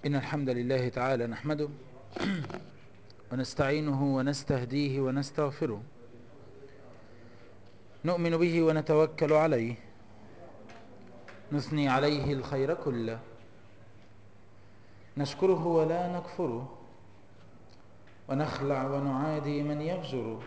إن الحمد لله تعالى نحمده ونستعينه ونستهديه ونستغفره نؤمن به ونتوكل عليه نثني عليه الخير كله نشكره ولا نكفره ونخلع ونعادي من يفجره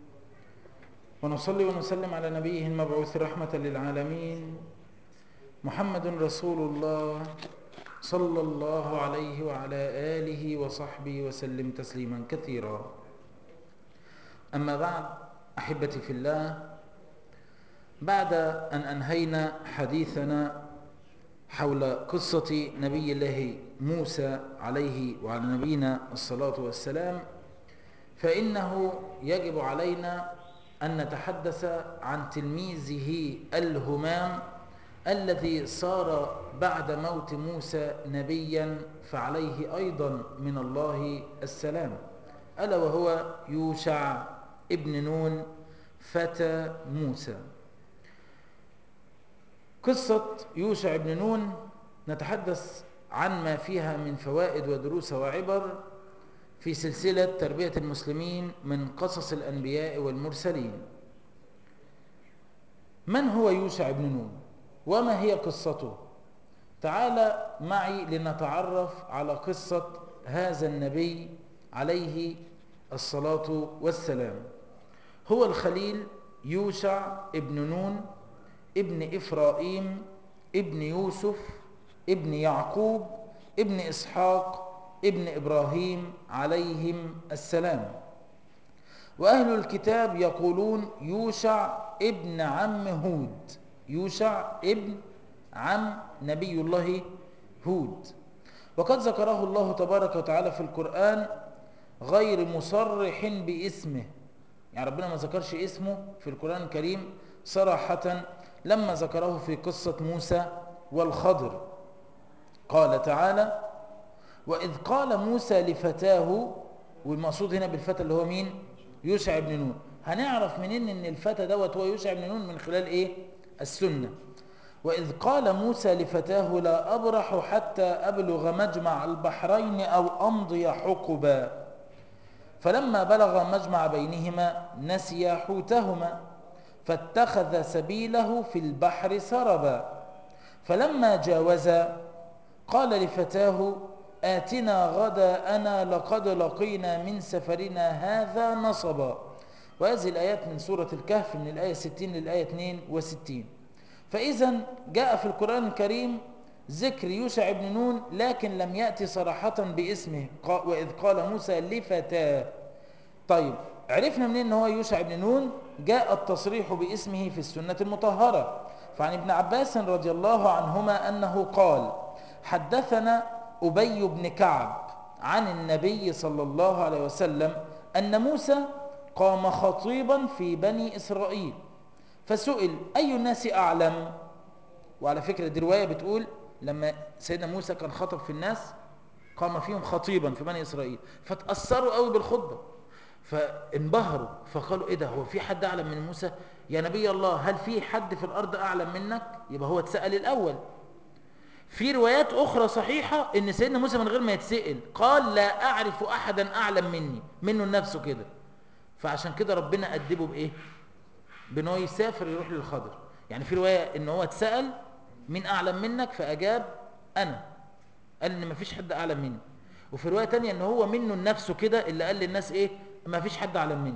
ونصلي ونسلم على نبيه المبعوث رحمة للعالمين محمد رسول الله صلى الله عليه وعلى آله وصحبه وسلم تسليما كثيرا أما بعد أحبتي في الله بعد أن أنهينا حديثنا حول قصة نبي الله موسى عليه وعلى نبينا الصلاة والسلام فإنه يجب علينا أن نتحدث عن تلميذه الهمام الذي صار بعد موت موسى نبيا فعليه أيضا من الله السلام ألا وهو يوشع ابن نون فتى موسى قصة يوشع ابن نون نتحدث عن ما فيها من فوائد ودروس وعبر في سلسلة تربية المسلمين من قصص الأنبياء والمرسلين من هو يوشع ابن نون وما هي قصته تعال معي لنتعرف على قصة هذا النبي عليه الصلاة والسلام هو الخليل يوشع ابن نون ابن إفرائيم ابن يوسف ابن يعقوب ابن إسحاق ابن إبراهيم عليهم السلام وأهل الكتاب يقولون يوشع ابن عم هود يوشع ابن عم نبي الله هود وقد ذكره الله تبارك وتعالى في القرآن غير مصرح باسمه يعني ربنا ما ذكرش اسمه في القرآن الكريم صراحة لما ذكره في قصة موسى والخضر قال تعالى وإذ قال موسى لفتاه والمقصود هنا بالفتى اللي هو مين يوشع بن نون هنعرف منين ان الفتى دوت هو يوشع بن نون من خلال ايه السنة وإذ قال موسى لفتاه لا أبرح حتى أبلغ مجمع البحرين أو أمضي حقبا فلما بلغ مجمع بينهما نسي حوتهما فاتخذ سبيله في البحر سربا فلما جاوزا قال لفتاه آتنا غدا أنا لقد لقينا من سفرنا هذا نصبا وهذه الآيات من سورة الكهف من الآية 60 للآية 62 فإذا جاء في القرآن الكريم ذكر يوشع بن نون لكن لم يأتي صراحة باسمه وإذ قال موسى لفتاه طيب عرفنا منين ان هو يوشع بن نون جاء التصريح باسمه في السنة المطهرة فعن ابن عباس رضي الله عنهما أنه قال حدثنا أبي بن كعب عن النبي صلى الله عليه وسلم أن موسى قام خطيبا في بني إسرائيل فسئل أي الناس أعلم وعلى فكرة دي رواية بتقول لما سيدنا موسى كان خطب في الناس قام فيهم خطيبا في بني إسرائيل فتأثروا قوي بالخطبة فانبهروا فقالوا ايه ده هو في حد اعلم من موسى يا نبي الله هل في حد في الارض اعلم منك يبقى هو اتسال الاول في روايات اخرى صحيحه ان سيدنا موسى من غير ما يتسال قال لا اعرف احدا اعلم مني منه نفسه كده فعشان كده ربنا ادبه بايه بان هو يسافر يروح للخضر يعني في روايه ان هو اتسال مين اعلم منك فاجاب انا قال ان مفيش حد اعلم مني وفي روايه تانية ان هو منه نفسه كده اللي قال للناس ايه ما فيش حد أعلم مني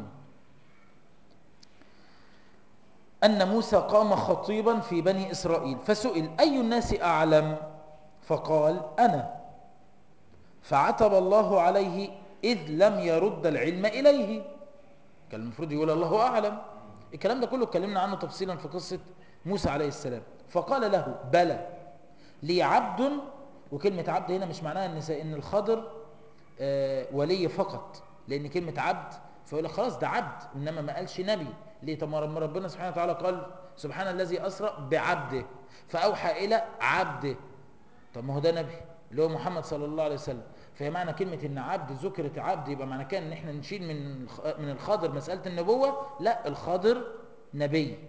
أن موسى قام خطيبا في بني إسرائيل فسئل أي الناس أعلم فقال أنا فعتب الله عليه إذ لم يرد العلم إليه كان المفروض يقول الله أعلم الكلام ده كله اتكلمنا عنه تفصيلا في قصة موسى عليه السلام فقال له بلى لي عبد وكلمة عبد هنا مش معناها ان ان الخضر ولي فقط لان كلمة عبد فيقول لك خلاص ده عبد انما ما قالش نبي ليه طب ما ربنا سبحانه وتعالى قال سبحان الذي اسرى بعبده فاوحى الى عبده طب ما هو ده نبي اللي هو محمد صلى الله عليه وسلم فهي معنى كلمة ان عبد ذكرت عبد يبقى معنى كان ان احنا نشيل من من الخضر مسألة النبوة لا الخضر نبي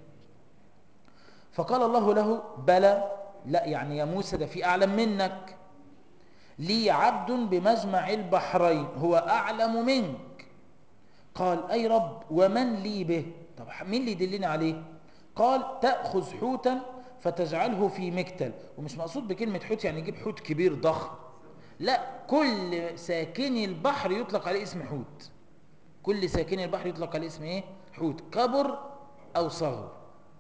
فقال الله له بلى لا يعني يا موسى ده في اعلم منك لي عبد بمجمع البحرين هو أعلم منك قال أي رب ومن لي به طب مين اللي يدلني عليه قال تأخذ حوتا فتجعله في مكتل ومش مقصود بكلمة حوت يعني يجيب حوت كبير ضخم لا كل ساكني البحر يطلق عليه اسم حوت كل ساكني البحر يطلق عليه اسم ايه حوت كبر او صغر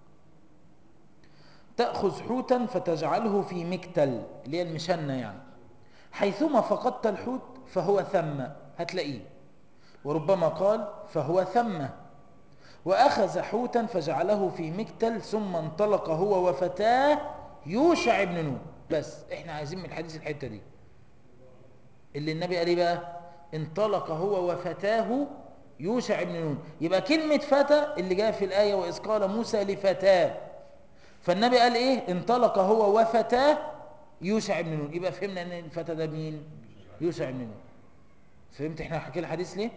تأخذ حوتا فتجعله في مكتل اللي هي المشنة يعني حيثما فقدت الحوت فهو ثم هتلاقيه وربما قال فهو ثم وأخذ حوتا فجعله في مكتل ثم انطلق هو وفتاه يوشع بن نون بس احنا عايزين من الحديث الحتة دي اللي النبي قال ايه بقى انطلق هو وفتاه يوشع بن نون يبقى كلمة فتى اللي جاء في الآية وإذ قال موسى لفتاه فالنبي قال ايه انطلق هو وفتاه يوشع بن نون يبقى فهمنا ان الفتى ده مين يوشع بن نون فهمت احنا حكي الحديث ليه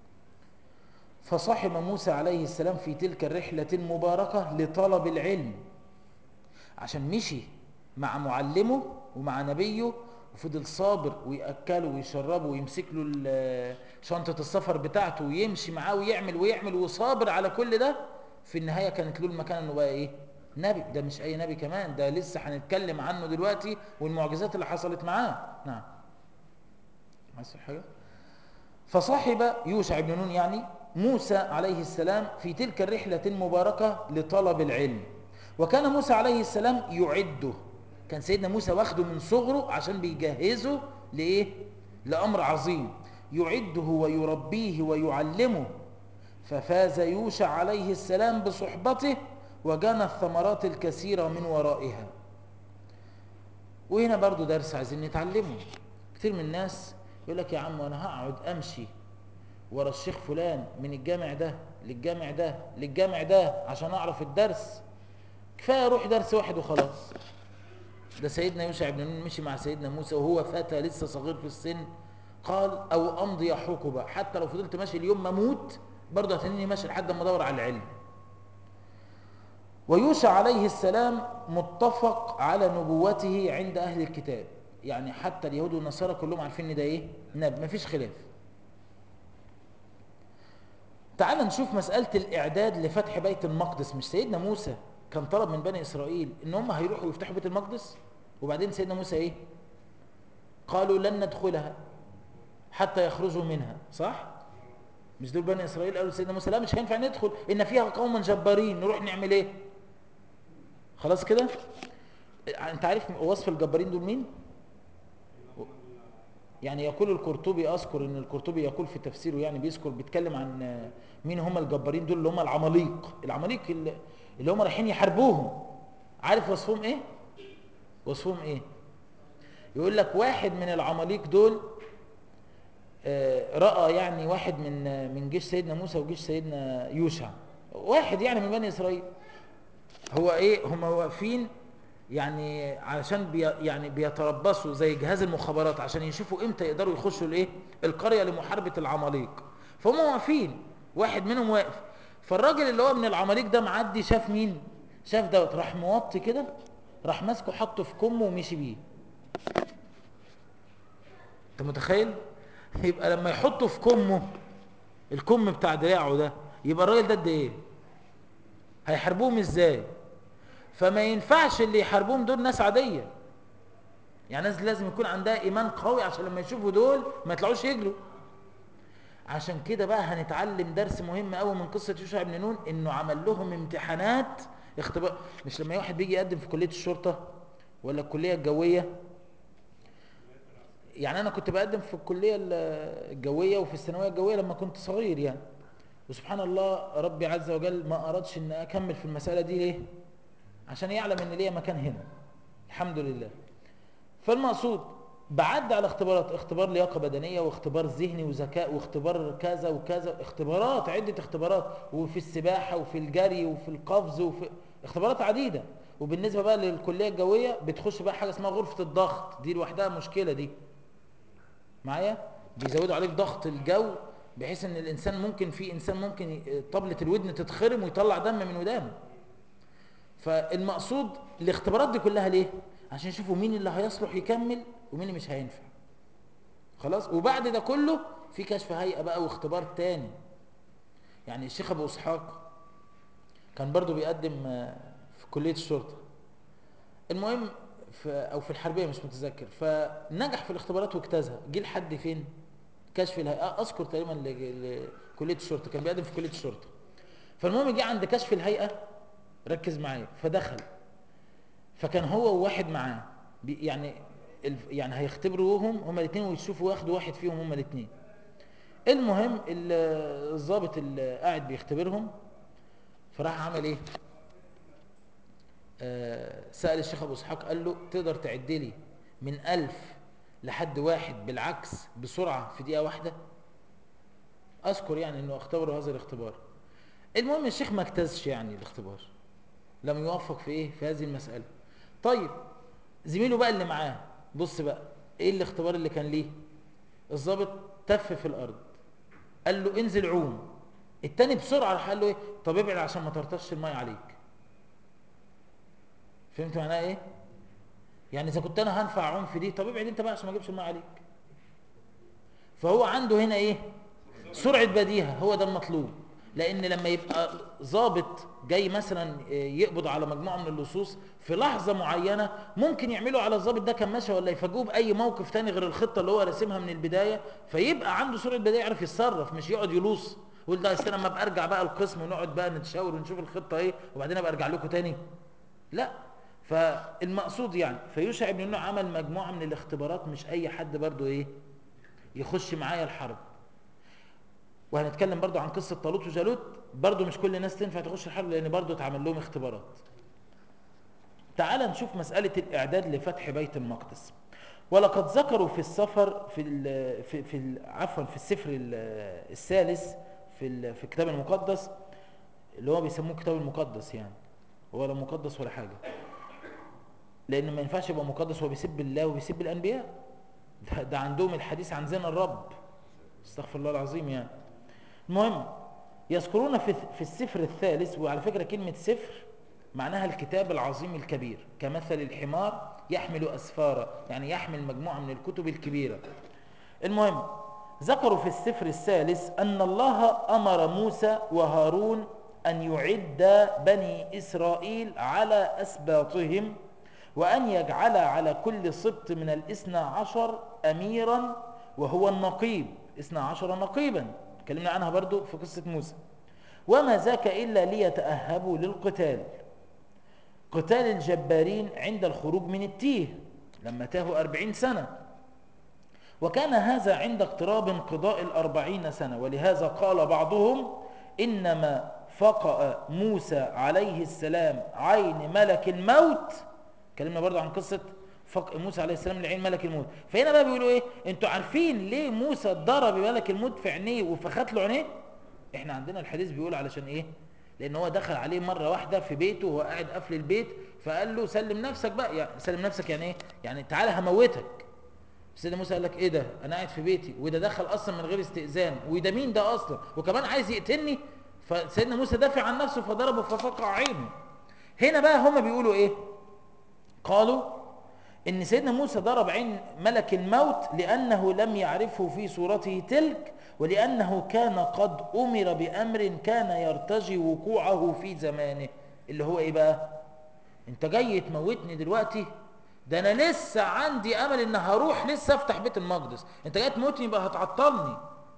فصحب موسى عليه السلام في تلك الرحلة المباركة لطلب العلم عشان مشي مع معلمه ومع نبيه وفضل صابر ويأكله ويشربه ويمسك له شنطة السفر بتاعته ويمشي معاه ويعمل ويعمل وصابر على كل ده في النهاية كانت له المكان انه بقى ايه نبي ده مش اي نبي كمان ده لسه هنتكلم عنه دلوقتي والمعجزات اللي حصلت معاه نعم عايز حاجة فصاحب يوشع بن نون يعني موسى عليه السلام في تلك الرحلة المباركة لطلب العلم وكان موسى عليه السلام يعده كان سيدنا موسى واخده من صغره عشان بيجهزه لإيه؟ لأمر عظيم يعده ويربيه ويعلمه ففاز يوشع عليه السلام بصحبته وجنى الثمرات الكثيرة من ورائها وهنا برضو درس عايزين نتعلمه كتير من الناس يقول لك يا عم وانا هقعد امشي ورا الشيخ فلان من الجامع ده للجامع ده للجامع ده عشان اعرف الدرس كفايه اروح درس واحد وخلاص ده سيدنا يوشع بن نون مشي مع سيدنا موسى وهو فتى لسه صغير في السن قال او امضي حقبه حتى لو فضلت ماشي اليوم ما اموت برضه هتنيني ماشي لحد ما ادور على العلم ويوشع عليه السلام متفق على نبوته عند اهل الكتاب يعني حتى اليهود والنصارى كلهم عارفين ان ده ايه نبي مفيش خلاف تعال نشوف مسألة الإعداد لفتح بيت المقدس مش سيدنا موسى كان طلب من بني إسرائيل إن هم هيروحوا يفتحوا بيت المقدس وبعدين سيدنا موسى إيه قالوا لن ندخلها حتى يخرجوا منها صح مش دول بني إسرائيل قالوا سيدنا موسى لا مش هينفع ندخل إن فيها قوما جبارين نروح نعمل إيه خلاص كده أنت عارف وصف الجبارين دول مين يعني يقول القرطبي اذكر ان القرطبي يقول في تفسيره يعني بيذكر بيتكلم عن مين هم الجبارين دول اللي هم العماليق العماليق اللي هم رايحين يحاربوهم عارف وصفهم ايه وصفهم ايه يقول لك واحد من العماليق دول راى يعني واحد من من جيش سيدنا موسى وجيش سيدنا يوشع واحد يعني من بني اسرائيل هو ايه هم واقفين يعني علشان بي يعني بيتربصوا زي جهاز المخابرات عشان يشوفوا امتى يقدروا يخشوا الايه القريه لمحاربه العماليق فهم واقفين واحد منهم واقف فالراجل اللي هو من العماليق ده معدي شاف مين شاف دوت راح موطي كده راح ماسكه حطه في كمه ومشي بيه انت متخيل يبقى لما يحطه في كمه الكم بتاع دراعه ده يبقى الراجل ده قد ايه هيحاربوهم ازاي فما ينفعش اللي يحاربوهم دول ناس عادية يعني ناس لازم يكون عندها ايمان قوي عشان لما يشوفوا دول ما يطلعوش يجروا عشان كده بقى هنتعلم درس مهم قوي من قصة يوشع بن نون انه عمل لهم امتحانات اختبار مش لما واحد بيجي يقدم في كلية الشرطة ولا الكلية الجوية يعني انا كنت بقدم في الكلية الجوية وفي الثانوية الجوية لما كنت صغير يعني وسبحان الله ربي عز وجل ما ارادش ان اكمل في المسألة دي ليه عشان يعلم ان ليا مكان هنا الحمد لله فالمقصود بعد على اختبارات اختبار لياقه بدنيه واختبار ذهني وذكاء واختبار كذا وكذا اختبارات عده اختبارات وفي السباحه وفي الجري وفي القفز وفي اختبارات عديده وبالنسبه بقى للكليه الجويه بتخش بقى حاجه اسمها غرفه الضغط دي لوحدها مشكله دي معايا بيزودوا عليك ضغط الجو بحيث ان الانسان ممكن في انسان ممكن طبله الودن تتخرم ويطلع دم من ودانه فالمقصود الاختبارات دي كلها ليه عشان يشوفوا مين اللي هيصلح يكمل ومين اللي مش هينفع خلاص وبعد ده كله في كشف هيئة بقى واختبار تاني يعني الشيخ ابو اسحاق كان برضو بيقدم آه، في كلية الشرطة المهم في او في الحربية مش متذكر فنجح في الاختبارات واجتازها جه لحد فين كشف الهيئة آه، اذكر تقريبا ل- لكلية الشرطة كان بيقدم في كلية الشرطة فالمهم جه عند كشف الهيئة ركز معايا فدخل فكان هو وواحد معاه بي- يعني الف- يعني هيختبروهم هما الاثنين ويشوفوا ياخدوا واحد فيهم هما الاثنين المهم ال- الضابط اللي قاعد بيختبرهم فراح عمل ايه آه سأل الشيخ ابو اسحاق قال له تقدر تعد لي من ألف لحد واحد بالعكس بسرعة في دقيقة واحدة اذكر يعني انه اختبروا هذا الاختبار المهم الشيخ ما اجتازش يعني الاختبار لم يوفق في ايه في هذه المسألة طيب زميله بقى اللي معاه بص بقى ايه الاختبار اللي كان ليه الضابط تف في الارض قال له انزل عوم التاني بسرعة راح قال له ايه طب ابعد عشان ما ترطش المية عليك فهمت معناها ايه يعني اذا كنت انا هنفع عوم في دي طب ابعد انت بقى عشان ما اجيبش المية عليك فهو عنده هنا ايه سرعة بديهة هو ده المطلوب لان لما يبقى ضابط جاي مثلا يقبض على مجموعة من اللصوص في لحظة معينة ممكن يعملوا على الضابط ده كماشة ولا يفاجئوه بأي موقف تاني غير الخطة اللي هو راسمها من البداية فيبقى عنده سرعة بديهة يعرف يتصرف مش يقعد يلوص يقول ده استنى اما ابقى ارجع بقى القسم ونقعد بقى نتشاور ونشوف الخطة ايه وبعدين ابقى ارجع لكم تاني لا فالمقصود يعني فيوشع ابن نون عمل مجموعة من الاختبارات مش اي حد برضو ايه يخش معايا الحرب وهنتكلم برضو عن قصة طالوت وجالوت برضو مش كل الناس تنفع تخش الحرب لان برضو اتعمل لهم اختبارات تعال نشوف مسألة الإعداد لفتح بيت المقدس ولقد ذكروا في السفر في ال في, في ال عفوا في السفر ال- الثالث في ال في الكتاب المقدس اللي هو بيسموه الكتاب المقدس يعني هو لا مقدس ولا حاجة لأن ما ينفعش يبقى مقدس هو بيسب الله وبيسب الأنبياء ده, ده عندهم الحديث عن زنا الرب استغفر الله العظيم يعني المهم يذكرون في في السفر الثالث وعلى فكرة كلمة سفر معناها الكتاب العظيم الكبير كمثل الحمار يحمل أسفارا يعني يحمل مجموعة من الكتب الكبيرة المهم ذكروا في السفر الثالث أن الله أمر موسى وهارون أن يعد بني إسرائيل على أسباطهم وأن يجعل على كل سبط من الاثنى عشر أميرا وهو النقيب اثنى عشر نقيبا تكلمنا عنها برضو في قصة موسى وما ذاك إلا ليتأهبوا للقتال قتال الجبارين عند الخروج من التيه لما تاهوا أربعين سنة وكان هذا عند اقتراب انقضاء الأربعين سنة ولهذا قال بعضهم إنما فقأ موسى عليه السلام عين ملك الموت كلمنا برضو عن قصة فقء موسى عليه السلام لعين ملك الموت فهنا بقى بيقولوا ايه انتوا عارفين ليه موسى ضرب ملك الموت في عينيه وفخت له عينيه احنا عندنا الحديث بيقول علشان ايه لان هو دخل عليه مرة واحدة في بيته وهو قاعد قفل البيت فقال له سلم نفسك بقى يعني سلم نفسك يعني ايه يعني تعالى هموتك سيدنا موسى قال لك ايه ده انا قاعد في بيتي وده دخل اصلا من غير استئذان وده مين ده اصلا وكمان عايز يقتلني فسيدنا موسى دافع عن نفسه فضربه ففقع عينه هنا بقى هما بيقولوا ايه قالوا ان سيدنا موسى ضرب عين ملك الموت لانه لم يعرفه في صورته تلك ولانه كان قد امر بامر كان يرتجي وقوعه في زمانه اللي هو ايه بقى انت جاي تموتني دلوقتي ده انا لسه عندي امل ان هروح لسه افتح بيت المقدس انت جاي تموتني يبقى هتعطلني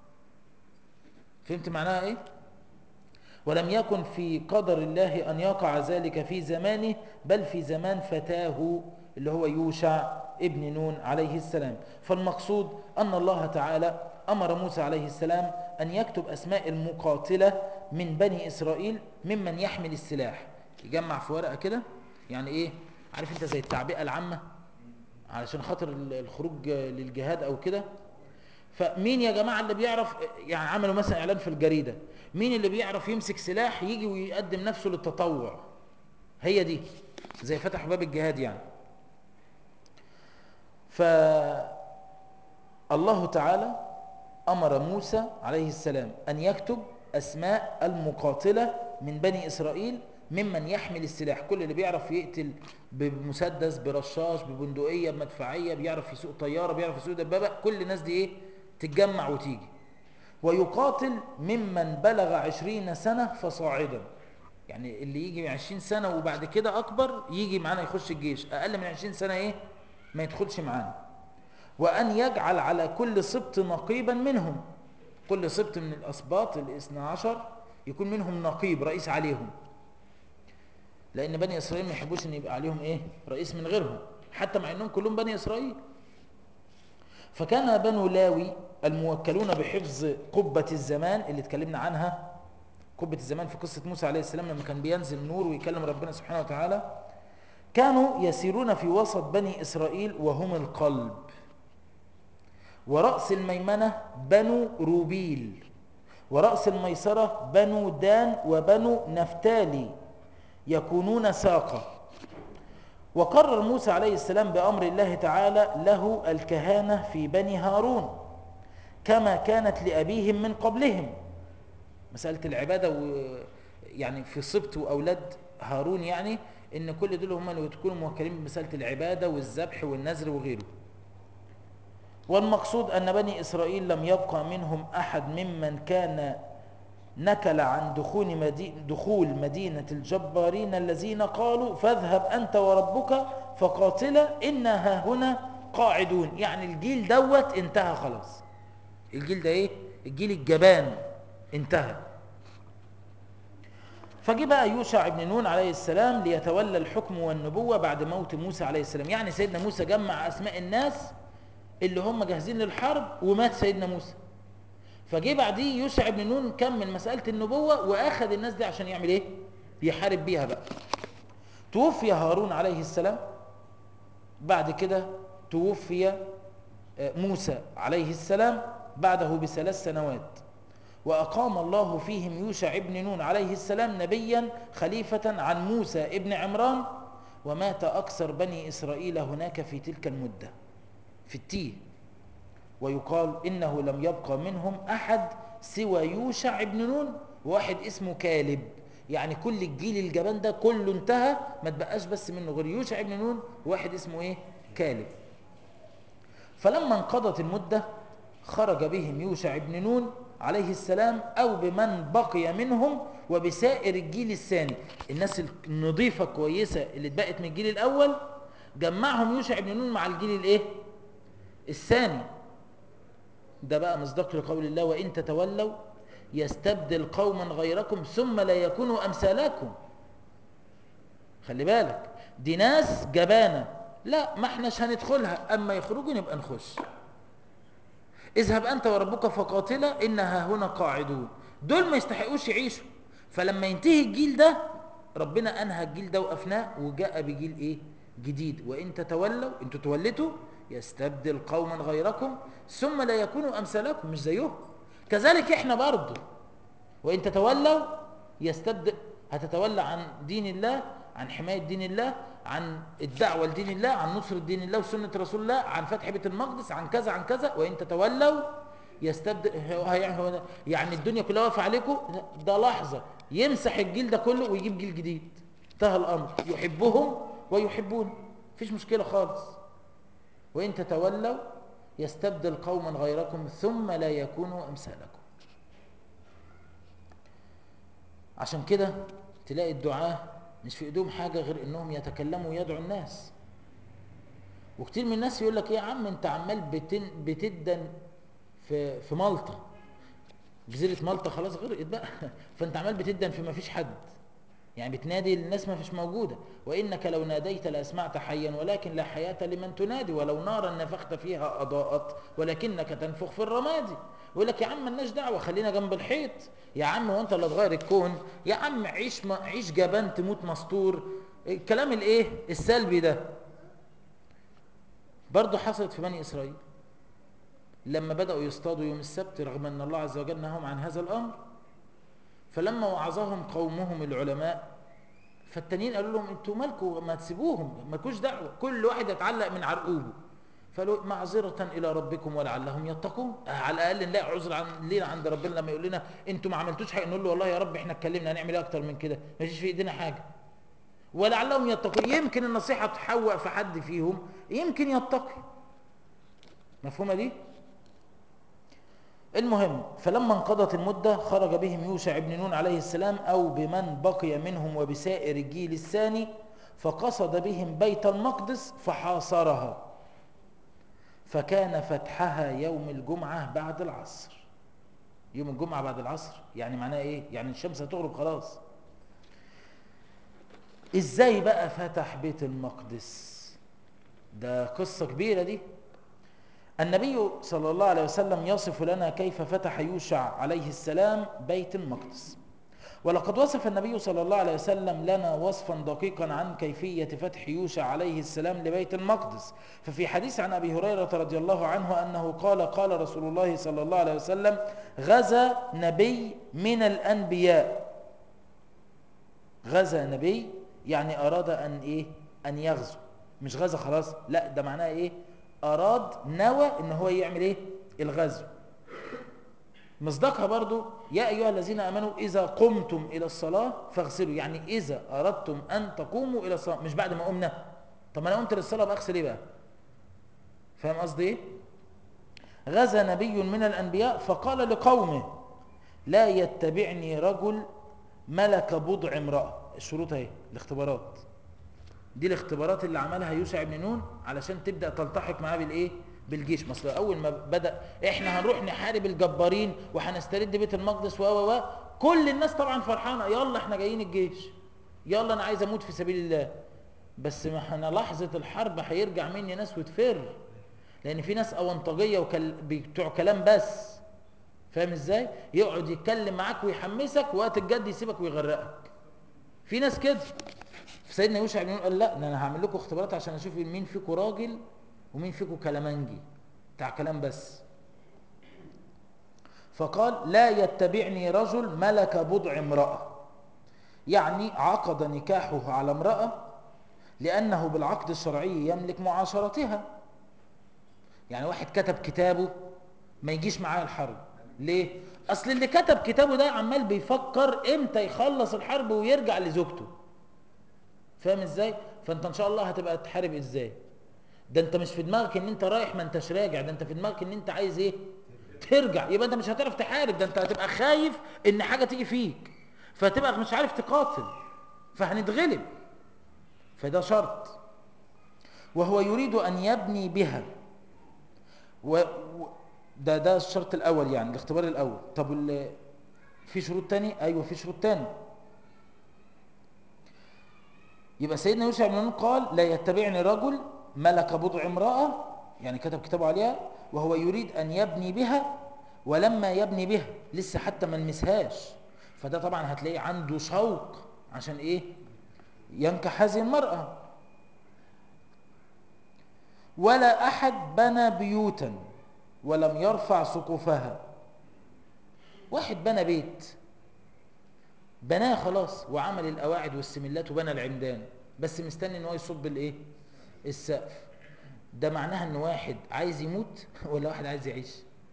فهمت معناها ايه ولم يكن في قدر الله ان يقع ذلك في زمانه بل في زمان فتاه اللي هو يوشع ابن نون عليه السلام فالمقصود ان الله تعالى امر موسى عليه السلام ان يكتب اسماء المقاتله من بني اسرائيل ممن يحمل السلاح يجمع في ورقه كده يعني ايه عارف انت زي التعبئه العامه علشان خاطر الخروج للجهاد او كده فمين يا جماعه اللي بيعرف يعني عملوا مثلا اعلان في الجريده مين اللي بيعرف يمسك سلاح يجي ويقدم نفسه للتطوع هي دي زي فتح باب الجهاد يعني فالله تعالى امر موسى عليه السلام ان يكتب اسماء المقاتله من بني اسرائيل ممن يحمل السلاح كل اللي بيعرف يقتل بمسدس برشاش ببندقية بمدفعية بيعرف يسوق طيارة بيعرف يسوق دبابة كل الناس دي ايه تتجمع وتيجي ويقاتل ممن بلغ عشرين سنة فصاعدا يعني اللي يجي من عشرين سنة وبعد كده أكبر يجي معانا يخش الجيش أقل من عشرين سنة ايه ما يدخلش معانا وأن يجعل على كل سبط نقيبا منهم كل سبط من الأسباط الاثنى عشر يكون منهم نقيب رئيس عليهم لأن بني إسرائيل ما يحبوش أن يبقى عليهم إيه رئيس من غيرهم حتى مع أنهم كلهم بني إسرائيل فكان بنو لاوي الموكلون بحفظ قبة الزمان اللي اتكلمنا عنها قبة الزمان في قصة موسى عليه السلام لما كان بينزل نور ويكلم ربنا سبحانه وتعالى كانوا يسيرون في وسط بني إسرائيل وهم القلب ورأس الميمنة بنو روبيل ورأس الميسرة بنو دان وبنو نفتالي يكونون ساقة وقرر موسى عليه السلام بأمر الله تعالى له الكهانة في بني هارون كما كانت لأبيهم من قبلهم مسألة العبادة و يعني في صبت وأولاد هارون يعني إن كل دول هم اللي يكونوا موكلين بمسألة العبادة والذبح والنذر وغيره والمقصود أن بني إسرائيل لم يبقى منهم أحد ممن كان نكل عن دخول, مدي دخول مدينة الجبارين الذين قالوا فاذهب أنت وربك فقاتلا إنا ها هنا قاعدون يعني الجيل دوت انتهى خلاص الجيل ده ايه الجيل الجبان انتهى فجي بقى يوشع بن نون عليه السلام ليتولى الحكم والنبوة بعد موت موسى عليه السلام يعني سيدنا موسى جمع أسماء الناس اللي هم جاهزين للحرب ومات سيدنا موسى فجه بعديه يوشع بن نون كمل مسألة النبوة وأخذ الناس دي عشان يعمل إيه؟ يحارب بيها بقى توفي هارون عليه السلام بعد كده توفي موسى عليه السلام بعده بثلاث سنوات وأقام الله فيهم يوشع بن نون عليه السلام نبيا خليفة عن موسى ابن عمران ومات أكثر بني إسرائيل هناك في تلك المدة في التيه ويقال إنه لم يبقى منهم أحد سوى يوشع بن نون وواحد اسمه كالب يعني كل الجيل الجبان ده كله انتهى ما تبقاش بس منه غير يوشع بن نون وواحد اسمه ايه كالب فلما انقضت المدة خرج بهم يوشع بن نون عليه السلام أو بمن بقي منهم وبسائر الجيل الثاني الناس النظيفة كويسة اللي اتبقت من الجيل الأول جمعهم يوشع بن نون مع الجيل الايه الثاني ده بقى مصداق لقول الله وإن تتولوا يستبدل قوما غيركم ثم لا يكونوا أمثالكم خلي بالك دي ناس جبانة لا ما احناش هندخلها أما يخرجوا نبقى نخش اذهب أنت وربك فقاتلا إنها هنا قاعدون دول ما يستحقوش يعيشوا فلما ينتهي الجيل ده ربنا أنهى الجيل ده وأفناه وجاء بجيل إيه جديد وإن تتولوا انتوا تولتوا يستبدل قوما غيركم ثم لا يكونوا أمثالكم مش زيهم كذلك احنا برضو وإن تتولوا يستبدل هتتولى عن دين الله عن حماية دين الله عن الدعوة لدين الله عن نصر دين الله وسنة رسول الله عن فتح بيت المقدس عن كذا عن كذا وإن تتولوا يستبدل يعني, يعني الدنيا كلها واقفة عليكم ده لحظة يمسح الجيل ده كله ويجيب جيل جديد انتهى الأمر يحبهم ويحبون مفيش مشكلة خالص وإن تتولوا يستبدل قوما غيركم ثم لا يكونوا أمثالكم عشان كده تلاقي الدعاة مش في ايدهم حاجة غير انهم يتكلموا ويدعوا الناس وكتير من الناس يقول لك ايه يا عم انت عمال بتن بتدن في في مالطا جزيرة مالطا خلاص غرقت بقى فانت عمال بتدن في ما فيش حد يعني بتنادي الناس ما فيش موجودة وإنك لو ناديت لأسمعت حيا ولكن لا حياة لمن تنادي ولو نارا نفخت فيها أضاءت ولكنك تنفخ في الرمادي يقول لك يا عم ملناش دعوة خلينا جنب الحيط يا عم وانت اللي تغير الكون يا عم عيش ما عيش جبان تموت مستور الكلام الايه السلبي ده برضه حصلت في بني إسرائيل لما بدأوا يصطادوا يوم السبت رغم أن الله عز وجل نهاهم عن هذا الأمر فلما وعظهم قومهم العلماء فالتانيين قالوا لهم انتوا مالكم ما تسيبوهم مالكوش دعوه كل واحد يتعلق من عرقوبه فقالوا معذرة إلى ربكم ولعلهم يتقون آه على الأقل نلاقي عذر عن لينا عند ربنا لما يقول لنا أنتوا ما عملتوش حاجة نقول له والله يا رب إحنا اتكلمنا هنعمل إيه أكتر من كده ما فيش في إيدينا حاجة ولعلهم يتقون يمكن النصيحة تحوق في حد فيهم يمكن يتقي مفهومة دي؟ المهم فلما انقضت المدة خرج بهم يوشع بن نون عليه السلام أو بمن بقي منهم وبسائر الجيل الثاني فقصد بهم بيت المقدس فحاصرها فكان فتحها يوم الجمعة بعد العصر يوم الجمعة بعد العصر يعني معناه ايه يعني الشمس هتغرب خلاص ازاي بقى فتح بيت المقدس ده قصة كبيرة دي النبي صلى الله عليه وسلم يصف لنا كيف فتح يوشع عليه السلام بيت المقدس ولقد وصف النبي صلى الله عليه وسلم لنا وصفا دقيقا عن كيفية فتح يوشع عليه السلام لبيت المقدس ففي حديث عن أبي هريرة رضي الله عنه أنه قال قال رسول الله صلى الله عليه وسلم غزا نبي من الأنبياء غزا نبي يعني أراد أن إيه أن يغزو مش غزا خلاص لا ده معناه إيه أراد نوى إن هو يعمل إيه الغزو مصداقها برضو يا أيها الذين آمنوا إذا قمتم إلى الصلاة فاغسلوا يعني إذا أردتم أن تقوموا إلى الصلاة مش بعد ما قمنا طب أنا قمت للصلاة بأغسل إيه بقى فاهم قصدي إيه غزا نبي من الأنبياء فقال لقومه لا يتبعني رجل ملك بضع امرأة الشروط اهي الاختبارات دي الاختبارات اللي عملها يوسع بن نون علشان تبدأ تلتحق معاه بالايه بالجيش مصر اول ما بدأ احنا هنروح نحارب الجبارين وهنسترد بيت المقدس و و كل الناس طبعا فرحانة يلا احنا جايين الجيش يلا انا عايز اموت في سبيل الله بس ما احنا لحظة الحرب هيرجع مني ناس وتفر لان في ناس اونطاجية وكل... بتوع كلام بس فاهم ازاي يقعد يتكلم معاك ويحمسك وقت الجد يسيبك ويغرقك في ناس كده سيدنا يوشع بن نون قال لا ده انا هعمل لكم اختبارات عشان اشوف مين فيكم راجل ومين فيكم كلامنجي بتاع كلام بس فقال لا يتبعني رجل ملك بضع امرأة يعني عقد نكاحه على امرأة لأنه بالعقد الشرعي يملك معاشرتها يعني واحد كتب كتابه ما يجيش معاه الحرب ليه؟ أصل اللي كتب كتابه ده عمال بيفكر امتى يخلص الحرب ويرجع لزوجته فاهم ازاي؟ فانت ان شاء الله هتبقى تحارب ازاي؟ ده انت مش في دماغك ان انت رايح ما انتش راجع ده انت في دماغك ان انت عايز ايه؟ ترجع يبقى انت مش هتعرف تحارب ده انت هتبقى خايف ان حاجة تيجي فيك فتبقى مش عارف تقاتل فهنتغلب فده شرط وهو يريد ان يبني بها و... ده ده الشرط الاول يعني الاختبار الاول طب ال... في شروط تاني ايوه في شروط تاني يبقى سيدنا يوسف بن نون قال لا يتبعني رجل ملك بضع امرأة يعني كتب كتابه عليها وهو يريد ان يبني بها ولما يبني بها لسه حتى ما نمسهاش فده طبعا هتلاقيه عنده شوق عشان ايه ينكح هذه المرأة ولا احد بنى بيوتا ولم يرفع سقوفها واحد بنى بيت بناه خلاص وعمل القواعد والسملات وبنى العمدان بس مستني ان هو يصب الايه السقف ده معناها ان واحد عايز يموت ولا واحد عايز يعيش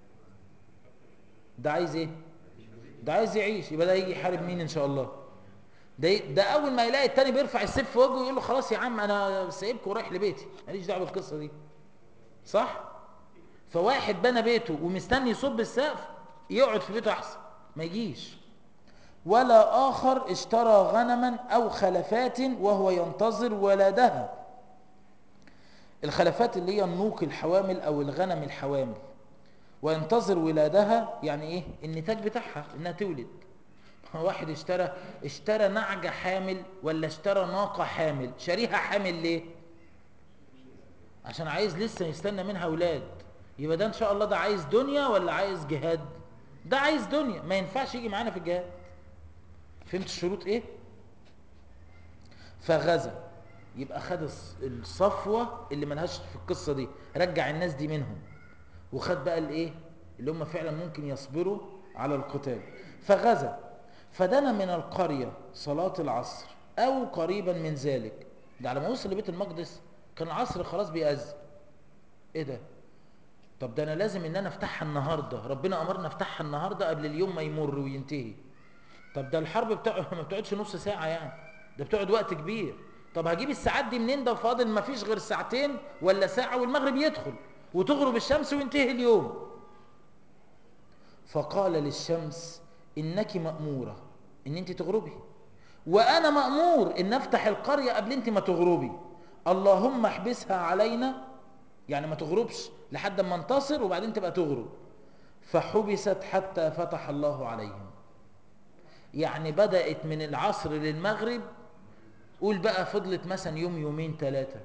ده عايز ايه ده عايز يعيش يبقى ده يجي يحارب مين ان شاء الله ده ده اول ما يلاقي التاني بيرفع السيف في وجهه يقول له خلاص يا عم انا سايبك ورايح لبيتي ماليش دعوه بالقصه دي صح فواحد بنى بيته ومستني يصب السقف يقعد في بيته احسن ما يجيش ولا آخر اشترى غنما أو خلفات وهو ينتظر ولدها الخلفات اللي هي النوق الحوامل أو الغنم الحوامل وينتظر ولادها يعني إيه النتاج بتاعها إنها تولد واحد اشترى اشترى نعجة حامل ولا اشترى ناقة حامل شاريها حامل ليه عشان عايز لسه يستنى منها أولاد يبقى ده إن شاء الله ده عايز دنيا ولا عايز جهاد ده عايز دنيا ما ينفعش يجي معانا في الجهاد فهمت الشروط ايه فغزا يبقى خد الصفوة اللي ملهاش في القصة دي رجع الناس دي منهم وخد بقى الايه اللي هم فعلا ممكن يصبروا على القتال فغزا فدنا من القرية صلاة العصر او قريبا من ذلك ده على ما وصل لبيت المقدس كان العصر خلاص بيأذن ايه ده طب ده انا لازم ان انا افتحها النهارده ربنا امرنا افتحها النهارده قبل اليوم ما يمر وينتهي طب ده الحرب بتاع ما بتقعدش نص ساعه يعني ده بتقعد وقت كبير طب هجيب الساعات دي منين ده فاضل ما فيش غير ساعتين ولا ساعه والمغرب يدخل وتغرب الشمس وينتهي اليوم فقال للشمس انك ماموره ان انت تغربي وانا مامور ان افتح القريه قبل انت ما تغربي اللهم احبسها علينا يعني ما تغربش لحد ما انتصر وبعدين تبقى تغرب فحبست حتى فتح الله عليهم يعني بدأت من العصر للمغرب قول بقى فضلت مثلا يوم يومين ثلاثة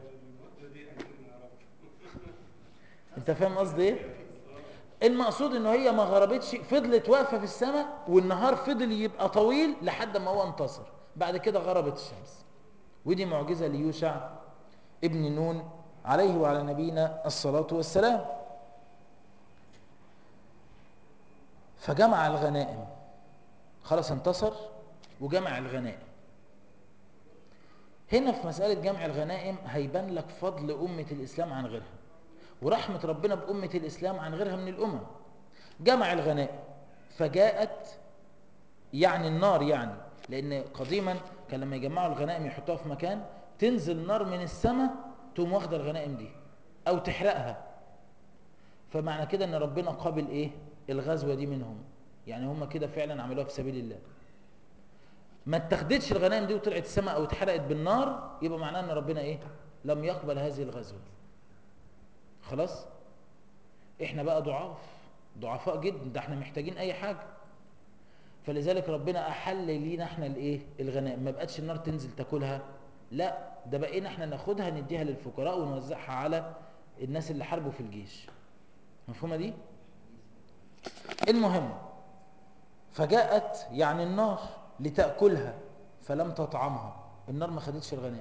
انت فاهم قصدي ايه المقصود ان هي ما غربتش فضلت واقفة في السماء والنهار فضل يبقى طويل لحد ما هو انتصر بعد كده غربت الشمس ودي معجزة ليوشع ابن نون عليه وعلى نبينا الصلاة والسلام فجمع الغنائم خلاص انتصر وجمع الغنائم هنا في مسألة جمع الغنائم هيبان لك فضل أمة الإسلام عن غيرها ورحمة ربنا بأمة الإسلام عن غيرها من الأمم جمع الغنائم فجاءت يعني النار يعني لأن قديما كان لما يجمعوا الغنائم يحطوها في مكان تنزل نار من السماء تقوم واخده الغنائم دي او تحرقها فمعنى كده ان ربنا قابل ايه الغزوه دي منهم يعني هم كده فعلا عملوها في سبيل الله ما اتخذتش الغنائم دي وطلعت السماء او اتحرقت بالنار يبقى معناه ان ربنا ايه لم يقبل هذه الغزوه خلاص احنا بقى ضعاف ضعفاء جدا ده احنا محتاجين اي حاجه فلذلك ربنا احل لينا احنا الايه الغنائم ما بقتش النار تنزل تاكلها لا ده بقينا احنا ناخدها نديها للفقراء ونوزعها على الناس اللي حاربوا في الجيش مفهومه دي المهم فجاءت يعني النار لتأكلها فلم تطعمها النار ما خدتش الغنائم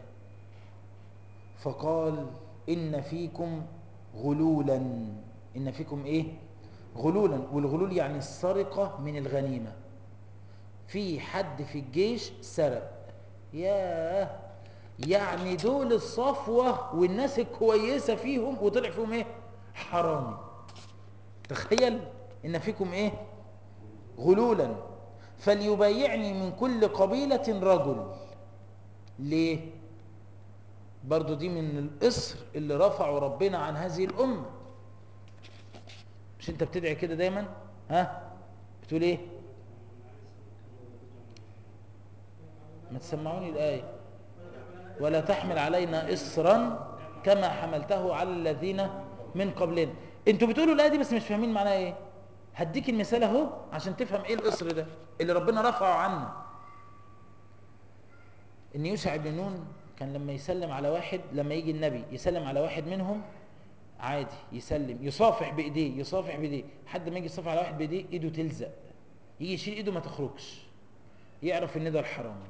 فقال إن فيكم غلولا إن فيكم إيه غلولا والغلول يعني السرقة من الغنيمة في حد في الجيش سرق ياه يعني دول الصفوة والناس الكويسة فيهم وطلع فيهم ايه حرامي تخيل ان فيكم ايه غلولا فليبايعني من كل قبيلة رجل ليه برضو دي من الإصر اللي رفعوا ربنا عن هذه الأمة مش انت بتدعي كده دايما ها بتقول ايه ما تسمعوني الآية ولا تحمل علينا إصرا كما حملته على الذين من قبلنا انتوا بتقولوا الآية دي بس مش فاهمين معناها ايه هديك المثال اهو عشان تفهم ايه الإصر ده اللي ربنا رفعه عنا ان يوسع بن نون كان لما يسلم على واحد لما يجي النبي يسلم على واحد منهم عادي يسلم يصافح بايديه يصافح بايديه لحد ما يجي يصافح على واحد بايديه ايده تلزق يجي يشيل ايده ما تخرجش يعرف ان ده الحرامي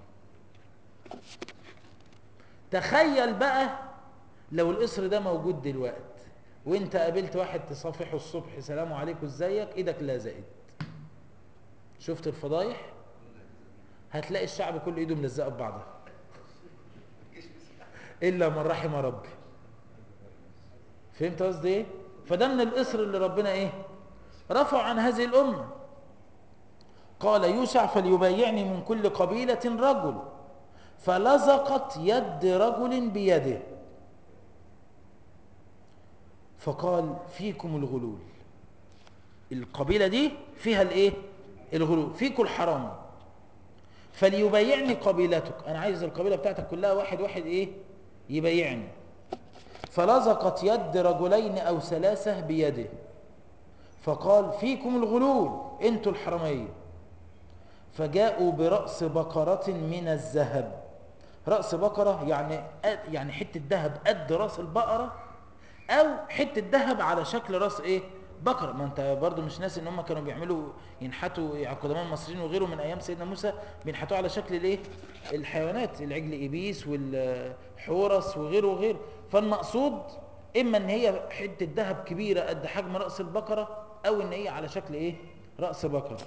تخيل بقى لو القصر ده موجود دلوقتي وانت قابلت واحد تصافحه الصبح سلام عليكم ازيك ايدك لزقت شفت الفضايح هتلاقي الشعب كله ايده ملزقه ببعضها الا من رحم ربي فهمت قصدي ايه فده من الاسر اللي ربنا ايه رفع عن هذه الامه قال يوسع فليبايعني من كل قبيله رجل فلزقت يد رجل بيده فقال فيكم الغلول القبيله دي فيها الايه الغلول فيكم الحرام فليبايعني قبيلتك انا عايز القبيله بتاعتك كلها واحد واحد ايه يبايعني فلزقت يد رجلين او ثلاثه بيده فقال فيكم الغلول انتوا الحرميه فجاءوا براس بقره من الذهب راس بقره يعني يعني حته ذهب قد راس البقره او حته ذهب على شكل راس ايه بقره ما انت برضو مش ناسي ان هم كانوا بيعملوا ينحتوا يعني قدماء المصريين وغيره من ايام سيدنا موسى بينحتوا على شكل الايه الحيوانات العجل ابيس والحورس وغيره وغيره فالمقصود اما ان هي حته ذهب كبيره قد حجم راس البقره او ان هي على شكل ايه راس بقره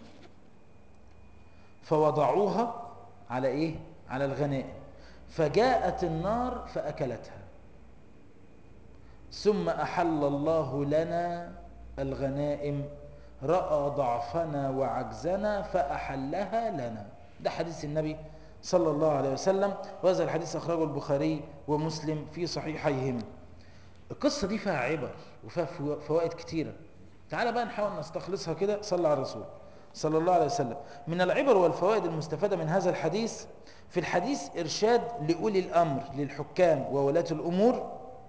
فوضعوها على ايه على الغنائم فجاءت النار فاكلتها ثم أحل الله لنا الغنائم رأى ضعفنا وعجزنا فأحلها لنا ده حديث النبي صلى الله عليه وسلم وهذا الحديث أخرجه البخاري ومسلم في صحيحيهما القصة دي فيها عبر وفيها فوائد كتيرة تعال بقى نحاول نستخلصها كده صلى على الرسول صلى الله عليه وسلم من العبر والفوائد المستفادة من هذا الحديث في الحديث إرشاد لأولي الأمر للحكام وولاة الأمور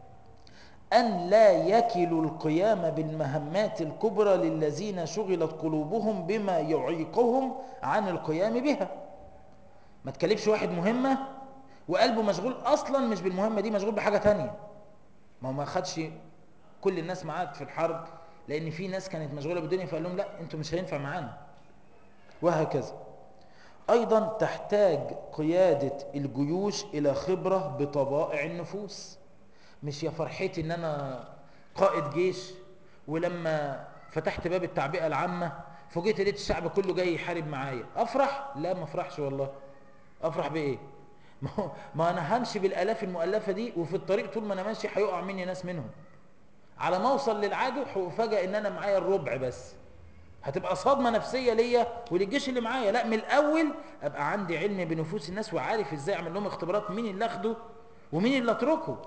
أن لا يكلوا القيام بالمهمات الكبرى للذين شغلت قلوبهم بما يعيقهم عن القيام بها ما تكلفش واحد مهمة وقلبه مشغول أصلا مش بالمهمة دي مشغول بحاجة تانية ما هو ما خدش كل الناس معاك في الحرب لأن في ناس كانت مشغولة بالدنيا فقال لهم لا انتوا مش هينفع معانا وهكذا أيضا تحتاج قيادة الجيوش إلى خبرة بطبائع النفوس مش يا فرحتي ان انا قائد جيش ولما فتحت باب التعبئة العامة فوجئت لقيت الشعب كله جاي يحارب معايا افرح لا ما افرحش والله افرح بايه ما, هو ما انا همشي بالالاف المؤلفة دي وفي الطريق طول ما انا ماشي هيقع مني ناس منهم على ما اوصل للعدو هفاجئ ان انا معايا الربع بس هتبقى صدمة نفسية ليا وللجيش اللي معايا لا من الاول ابقى عندي علم بنفوس الناس وعارف ازاي اعمل لهم اختبارات مين اللي اخده ومين اللي اتركه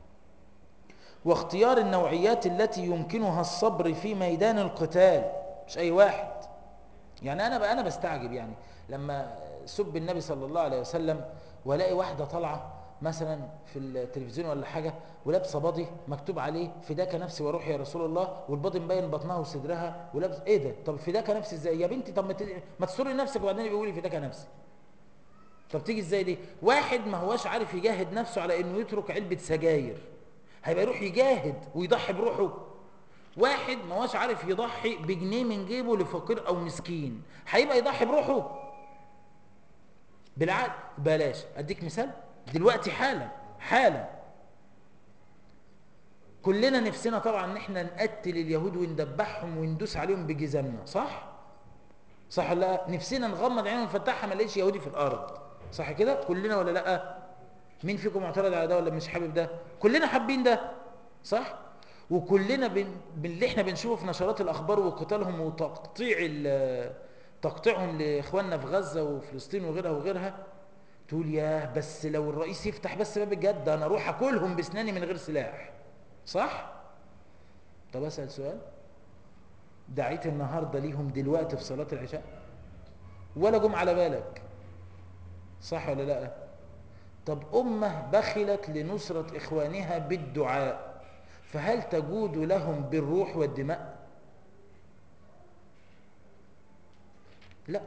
واختيار النوعيات التي يمكنها الصبر في ميدان القتال مش اي واحد يعني انا بقى انا بستعجب يعني لما سب النبي صلى الله عليه وسلم والاقي واحده طالعه مثلا في التلفزيون ولا حاجه ولابسه باضي مكتوب عليه فداك نفسي واروح يا رسول الله والباضي مبين بطنها وصدرها ولابس ايه ده طب فداك نفسي ازاي يا بنتي طب ما, ت... ما تسري نفسك وبعدين بيقولي فداك نفسي طب تيجي ازاي دي واحد ما هواش عارف يجاهد نفسه على انه يترك علبه سجاير هيبقى يروح يجاهد ويضحي بروحه واحد ما هوش عارف يضحي بجنيه من جيبه لفقير او مسكين هيبقى يضحي بروحه بالعقل بلاش اديك مثال دلوقتي حالا حالا كلنا نفسنا طبعا ان احنا نقتل اليهود وندبحهم وندوس عليهم بجزمنا صح صح ولا لا نفسنا نغمض عيننا ونفتحها ما نلاقيش يهودي في الارض صح كده كلنا ولا لا مين فيكم معترض على ده ولا مش حابب ده كلنا حابين ده صح وكلنا بن... اللي احنا بنشوفه في نشرات الاخبار وقتالهم وتقطيع تقطيعهم لاخواننا في غزه وفلسطين وغيرها وغيرها تقول ياه بس لو الرئيس يفتح بس باب الجد انا اروح اكلهم باسناني من غير سلاح صح طب اسال سؤال دعيت النهارده ليهم دلوقتي في صلاه العشاء ولا جم على بالك صح ولا لا طب أمة بخلت لنصرة إخوانها بالدعاء فهل تجود لهم بالروح والدماء لا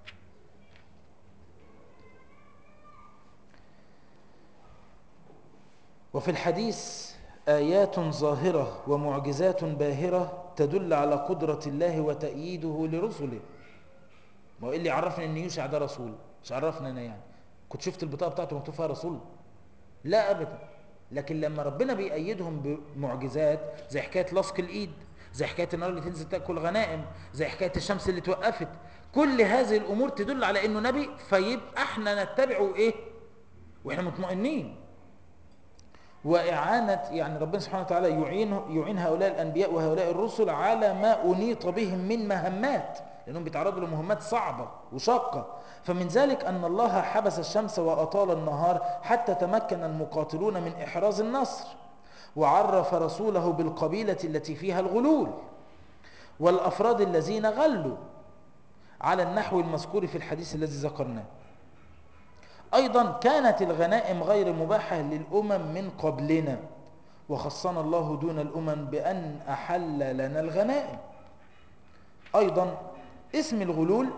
وفي الحديث آيات ظاهرة ومعجزات باهرة تدل على قدرة الله وتأييده لرسله ما هو إيه اللي عرفنا أن يوشع ده رسول مش عرفنا أنا يعني كنت شفت البطاقه بتاعته مكتوب فيها رسول لا ابدا لكن لما ربنا بيأيدهم بمعجزات زي حكايه لصق الايد زي حكايه النار اللي تنزل تاكل غنائم زي حكايه الشمس اللي توقفت كل هذه الامور تدل على انه نبي فيبقى احنا نتبعه ايه واحنا مطمئنين وإعانة يعني ربنا سبحانه وتعالى يعين يعين هؤلاء الأنبياء وهؤلاء الرسل على ما أنيط بهم من مهمات لأنهم بيتعرضوا لمهمات صعبة وشاقة فمن ذلك أن الله حبس الشمس وأطال النهار حتى تمكن المقاتلون من إحراز النصر وعرف رسوله بالقبيلة التي فيها الغلول والأفراد الذين غلوا على النحو المذكور في الحديث الذي ذكرناه أيضا كانت الغنائم غير مباحة للأمم من قبلنا وخصنا الله دون الأمم بأن أحل لنا الغنائم أيضا اسم الغلول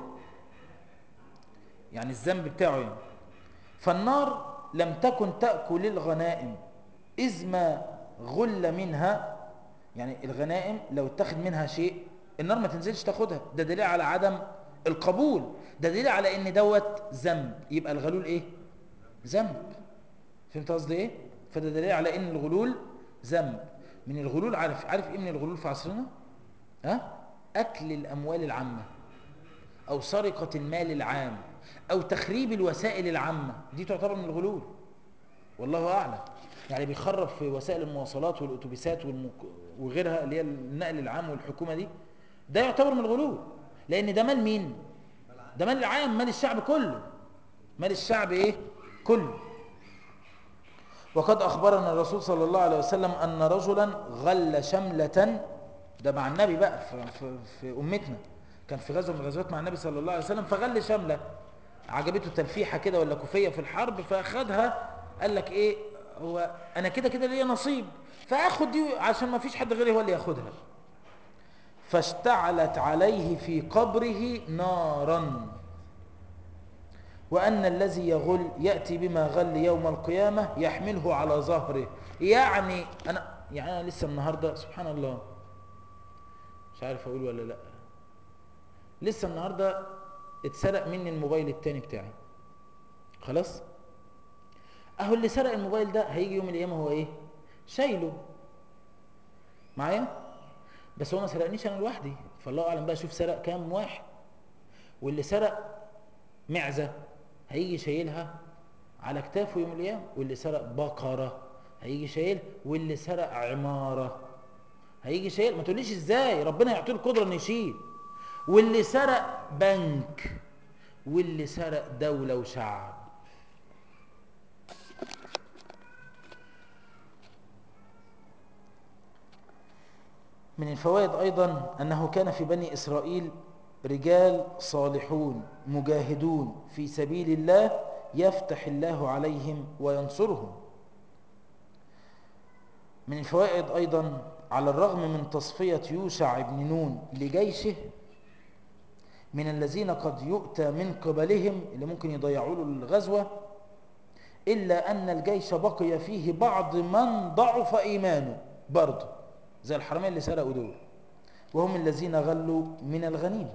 يعني الذنب بتاعه يعني فالنار لم تكن تأكل الغنائم إذ ما غل منها يعني الغنائم لو اتخذ منها شيء النار ما تنزلش تاخدها ده دليل على عدم القبول ده دليل على ان دوت ذنب يبقى الغلول ايه ذنب فهمت قصدي ايه فده دليل على ان الغلول ذنب من الغلول عارف عارف ايه من الغلول في عصرنا ها اكل الاموال العامه او سرقه المال العام او تخريب الوسائل العامه دي تعتبر من الغلول والله اعلم يعني بيخرب في وسائل المواصلات والاتوبيسات والمك... وغيرها اللي هي النقل العام والحكومه دي ده يعتبر من الغلو لان ده مال مين ده مال العام مال الشعب كله مال الشعب ايه كله وقد اخبرنا الرسول صلى الله عليه وسلم ان رجلا غل شمله ده مع النبي بقى في, في, في امتنا كان في غزوه من الغزوات مع النبي صلى الله عليه وسلم فغل شمله عجبته تلفيحه كده ولا كوفيه في الحرب فاخدها قال لك ايه هو انا كده كده ليا نصيب فاخد دي عشان ما فيش حد غيري هو اللي ياخدها فاشتعلت عليه في قبره نارا وأن الذي يغل يأتي بما غل يوم القيامة يحمله على ظهره يعني أنا يعني أنا لسه النهاردة سبحان الله مش عارف أقول ولا لأ لسه النهاردة اتسرق مني الموبايل التاني بتاعي خلاص اهو اللي سرق الموبايل ده هيجي يوم القيامه هو ايه شايله معايا بس هو ما سرقنيش انا لوحدي فالله اعلم بقى شوف سرق كام واحد واللي سرق معزه هيجي شايلها على كتافه يوم القيامه واللي سرق بقره هيجي شايل واللي سرق عماره هيجي شايل ما تقوليش ازاي ربنا يعطيه القدره انه يشيل واللي سرق بنك واللي سرق دوله وشعب من الفوائد أيضا أنه كان في بني إسرائيل رجال صالحون مجاهدون في سبيل الله يفتح الله عليهم وينصرهم من الفوائد أيضا على الرغم من تصفية يوشع بن نون لجيشه من الذين قد يؤتى من قبلهم اللي ممكن يضيعوا له الغزوة إلا أن الجيش بقي فيه بعض من ضعف إيمانه برضه زي الحرمين اللي سرقوا دول وهم الذين غلوا من الغنيمة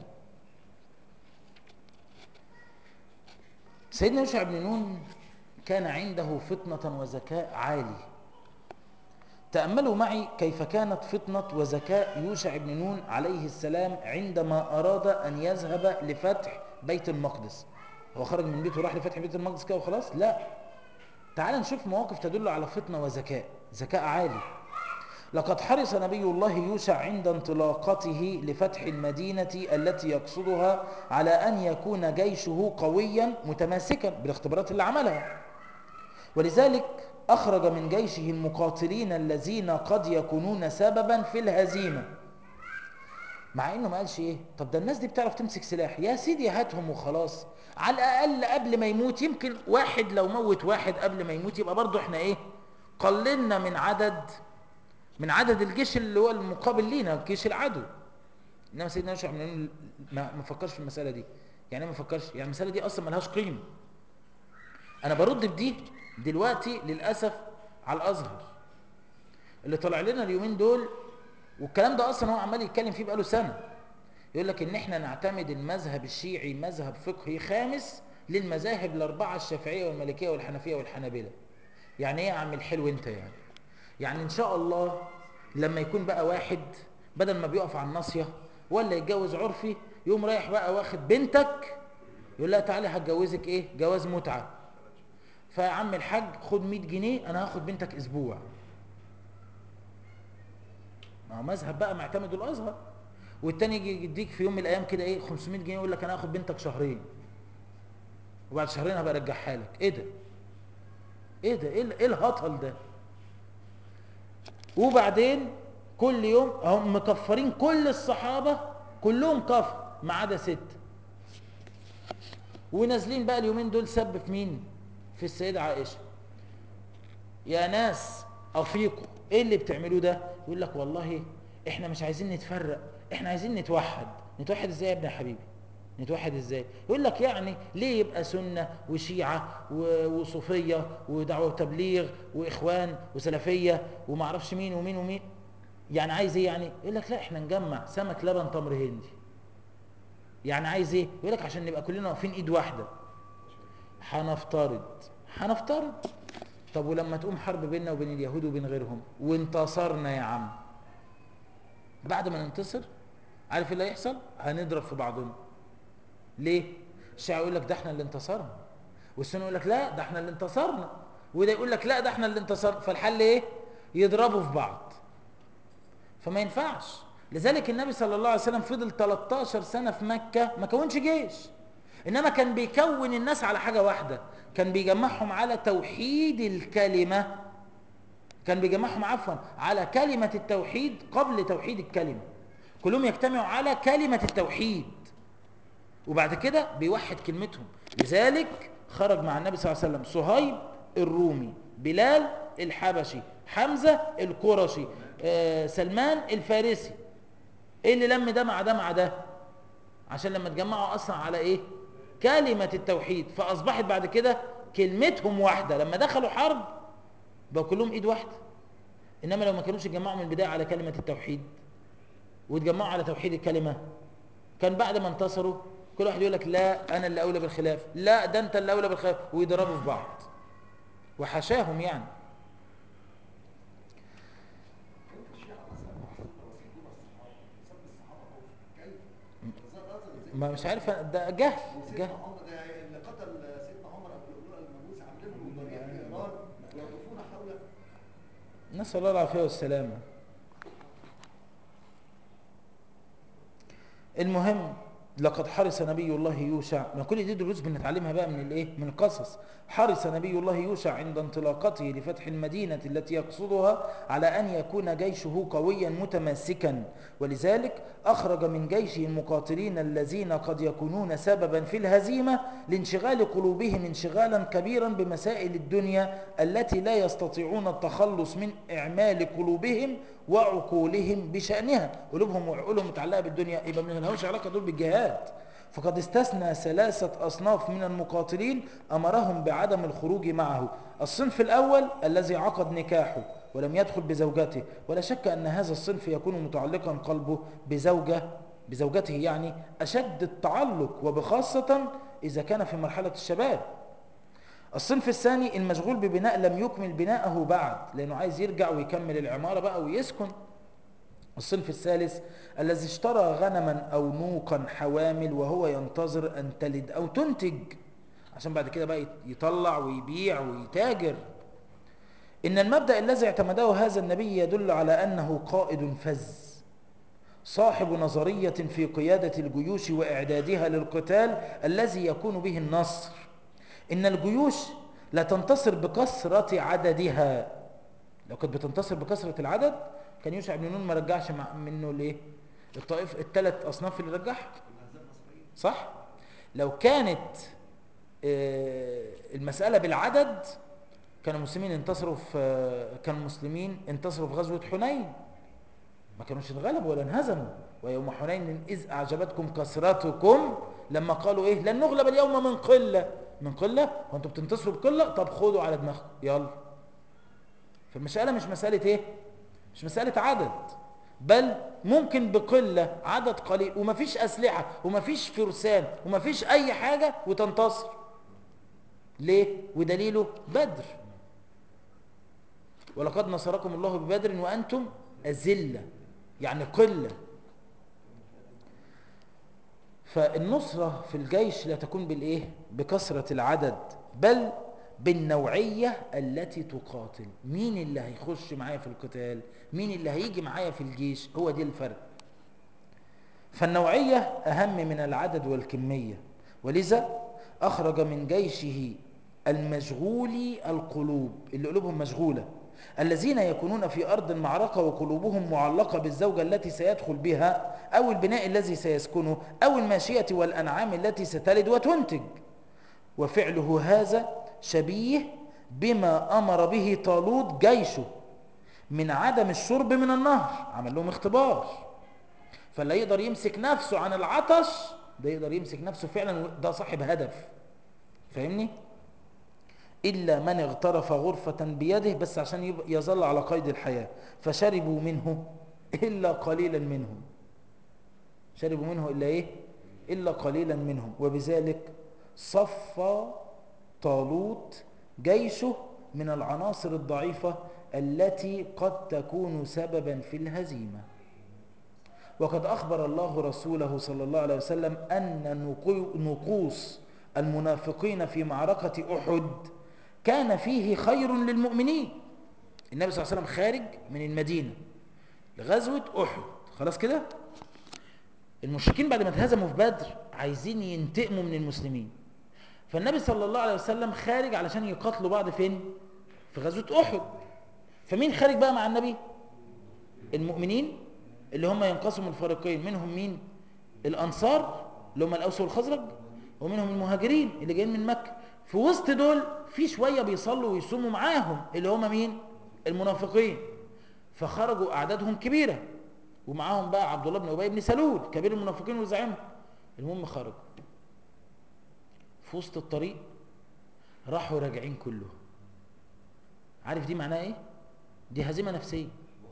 سيدنا يوشع بن نون كان عنده فطنة وذكاء عالي تأملوا معي كيف كانت فطنة وذكاء يوشع بن نون عليه السلام عندما أراد أن يذهب لفتح بيت المقدس هو خرج من بيته وراح لفتح بيت المقدس كده وخلاص لا تعال نشوف مواقف تدل على فطنة وذكاء ذكاء عالي لقد حرص نبي الله يوشع عند انطلاقته لفتح المدينة التي يقصدها على أن يكون جيشه قويا متماسكا بالاختبارات اللي عملها ولذلك أخرج من جيشه المقاتلين الذين قد يكونون سببا في الهزيمة مع انه ما قالش ايه طب ده الناس دي بتعرف تمسك سلاح يا سيدي هاتهم وخلاص على الاقل قبل ما يموت يمكن واحد لو موت واحد قبل ما يموت يبقى برضه احنا ايه قللنا من عدد من عدد الجيش اللي هو المقابل لينا جيش العدو انما سيدنا يوشع بن ما ما فكرش في المساله دي يعني ما فكرش يعني المساله دي اصلا ملهاش قيمه انا برد بدي دلوقتي للاسف على الازهر اللي طلع لنا اليومين دول والكلام ده اصلا هو عمال يتكلم فيه بقاله سنه يقول لك ان احنا نعتمد المذهب الشيعي مذهب فقهي خامس للمذاهب الاربعه الشافعيه والمالكيه والحنفيه والحنابله يعني ايه يا عم الحلو انت يعني يعني ان شاء الله لما يكون بقى واحد بدل ما بيقف على الناصيه ولا يتجوز عرفي يقوم رايح بقى واخد بنتك يقول لها تعالي هتجوزك ايه جواز متعه فيا عم الحاج خد 100 جنيه انا هاخد بنتك اسبوع ما هو مذهب بقى معتمد الازهر والتاني يجي يديك في يوم من الايام كده ايه 500 جنيه يقول لك انا هاخد بنتك شهرين وبعد شهرين هبقى ارجعها لك ايه ده ايه ده ايه ايه الهطل ده وبعدين كل يوم هم مكفرين كل الصحابه كلهم كفر ما عدا ست ونازلين بقى اليومين دول سب في مين في السيده عائشه يا ناس افيقوا ايه اللي بتعملوه ده يقول لك والله احنا مش عايزين نتفرق احنا عايزين نتوحد نتوحد ازاي يا ابن حبيبي نتوحد ازاي يقول لك يعني ليه يبقى سنة وشيعة وصوفية ودعوة تبليغ واخوان وسلفية وما اعرفش مين ومين ومين يعني عايز ايه يعني يقول لك لا احنا نجمع سمك لبن تمر هندي يعني عايز ايه يقول لك عشان نبقى كلنا واقفين ايد واحدة هنفترض هنفترض طب ولما تقوم حرب بيننا وبين اليهود وبين غيرهم وانتصرنا يا عم بعد ما ننتصر عارف ايه اللي هيحصل هنضرب في بعضنا ليه الشيعة يقول لك ده احنا اللي انتصرنا والسنة يقول لك لا ده احنا اللي انتصرنا وده يقول لك لا ده احنا اللي انتصر فالحل ايه يضربوا في بعض فما ينفعش لذلك النبي صلى الله عليه وسلم فضل 13 سنة في مكة ما كونش جيش إنما كان بيكون الناس على حاجة واحدة كان بيجمعهم على توحيد الكلمة كان بيجمعهم عفوا على كلمة التوحيد قبل توحيد الكلمة كلهم يجتمعوا على كلمة التوحيد وبعد كده بيوحد كلمتهم لذلك خرج مع النبي صلى الله عليه وسلم صهيب الرومي بلال الحبشي حمزة القرشي آه سلمان الفارسي ايه اللي لم ده مع ده مع ده عشان لما تجمعوا اصلا على ايه كلمة التوحيد فاصبحت بعد كده كلمتهم واحدة لما دخلوا حرب بقوا كلهم ايد واحدة انما لو ما كانوش يتجمعوا من البداية على كلمة التوحيد ويتجمعوا على توحيد الكلمة كان بعد ما انتصروا كل واحد يقول لك لا انا اللي اولى بالخلاف لا ده انت اللي اولى بالخلاف ويضربوا في بعض وحشاهم يعني ما مش عارف أنا- ده جهل جهل عمر ده اللي قتل سيدنا عمر ابو لؤلؤ المجوس عاملين له ضريح في ايران يقفون حول نسأل الله العافية والسلامة المهم لقد حرص نبي الله يوشع ما كل دي دروس بنتعلمها بقى من الايه من القصص حرص نبي الله يوشع عند انطلاقته لفتح المدينة التي يقصدها على أن يكون جيشه قويا متماسكا ولذلك أخرج من جيشه المقاتلين الذين قد يكونون سببا في الهزيمة لانشغال قلوبهم انشغالا كبيرا بمسائل الدنيا التي لا يستطيعون التخلص من إعمال قلوبهم وعقولهم بشأنها قلوبهم وعقولهم متعلقة بالدنيا يبقى ما لهمش علاقة دول بالجهاد فقد استثنى ثلاثة أصناف من المقاتلين أمرهم بعدم الخروج معه الصنف الأول الذي عقد نكاحه ولم يدخل بزوجته ولا شك أن هذا الصنف يكون متعلقا قلبه بزوجة بزوجته يعني أشد التعلق وبخاصة إذا كان في مرحلة الشباب الصنف الثاني المشغول ببناء لم يكمل بناءه بعد لأنه عايز يرجع ويكمل العمارة بقى ويسكن الصنف الثالث الذي اشترى غنما أو نوقا حوامل وهو ينتظر أن تلد أو تنتج عشان بعد كده بقى يطلع ويبيع ويتاجر إن المبدأ الذي اعتمده هذا النبي يدل على أنه قائد فز صاحب نظرية في قيادة الجيوش وإعدادها للقتال الذي يكون به النصر إن الجيوش لا تنتصر بكثرة عددها لو كانت بتنتصر بكثرة العدد كان يوشع بن نون ما رجعش مع منه الايه الطائف الثلاث اصناف اللي رجعها صح لو كانت آه، المسألة بالعدد كان المسلمين انتصروا في كان المسلمين انتصروا في غزوة حنين ما كانوش انغلبوا ولا انهزموا ويوم حنين إذ أعجبتكم كثرتكم لما قالوا إيه لن نغلب اليوم من قلة من قلة وانتم بتنتصروا بقلة طب خدوا على دماغكم يلا فالمسألة مش مسألة إيه مش مسألة عدد بل ممكن بقلة عدد قليل ومفيش أسلحة ومفيش فرسان ومفيش أي حاجة وتنتصر ليه؟ ودليله بدر ولقد نصركم الله ببدر وأنتم أزلة يعني قلة فالنصرة في الجيش لا تكون بالإيه؟ بكثرة العدد بل بالنوعية التي تقاتل مين اللي هيخش معايا في القتال مين اللي هيجي معايا في الجيش هو دي الفرق فالنوعية أهم من العدد والكمية ولذا أخرج من جيشه المشغولي القلوب اللي قلوبهم مشغولة الذين يكونون في أرض المعركة وقلوبهم معلقة بالزوجة التي سيدخل بها أو البناء الذي سيسكنه أو الماشية والأنعام التي ستلد وتنتج وفعله هذا شبيه بما أمر به طالوت جيشه من عدم الشرب من النهر عمل لهم اختبار فاللي يقدر يمسك نفسه عن العطش ده يقدر يمسك نفسه فعلا ده صاحب هدف فاهمني إلا من اغترف غرفة بيده بس عشان يظل على قيد الحياة فشربوا منه إلا قليلا منهم شربوا منه إلا إيه إلا قليلا منهم وبذلك صفى طالوت جيشه من العناصر الضعيفة التي قد تكون سببا في الهزيمة وقد أخبر الله رسوله صلى الله عليه وسلم أن نقوص المنافقين في معركة أحد كان فيه خير للمؤمنين النبي صلى الله عليه وسلم خارج من المدينة لغزوة أحد خلاص كده المشركين بعد ما اتهزموا في بدر عايزين ينتقموا من المسلمين فالنبي صلى الله عليه وسلم خارج علشان يقاتلوا بعض فين في غزوة أحد فمين خارج بقى مع النبي المؤمنين اللي هم ينقسموا الفريقين منهم مين الأنصار اللي هم الأوس والخزرج ومنهم المهاجرين اللي جايين من مكة في وسط دول في شوية بيصلوا ويصوموا معاهم اللي هم مين المنافقين فخرجوا أعدادهم كبيرة ومعاهم بقى عبد الله بن أبي بن سلول كبير المنافقين وزعيمهم المهم خرجوا في وسط الطريق راحوا راجعين كله عارف دي معناها ايه دي هزيمة نفسية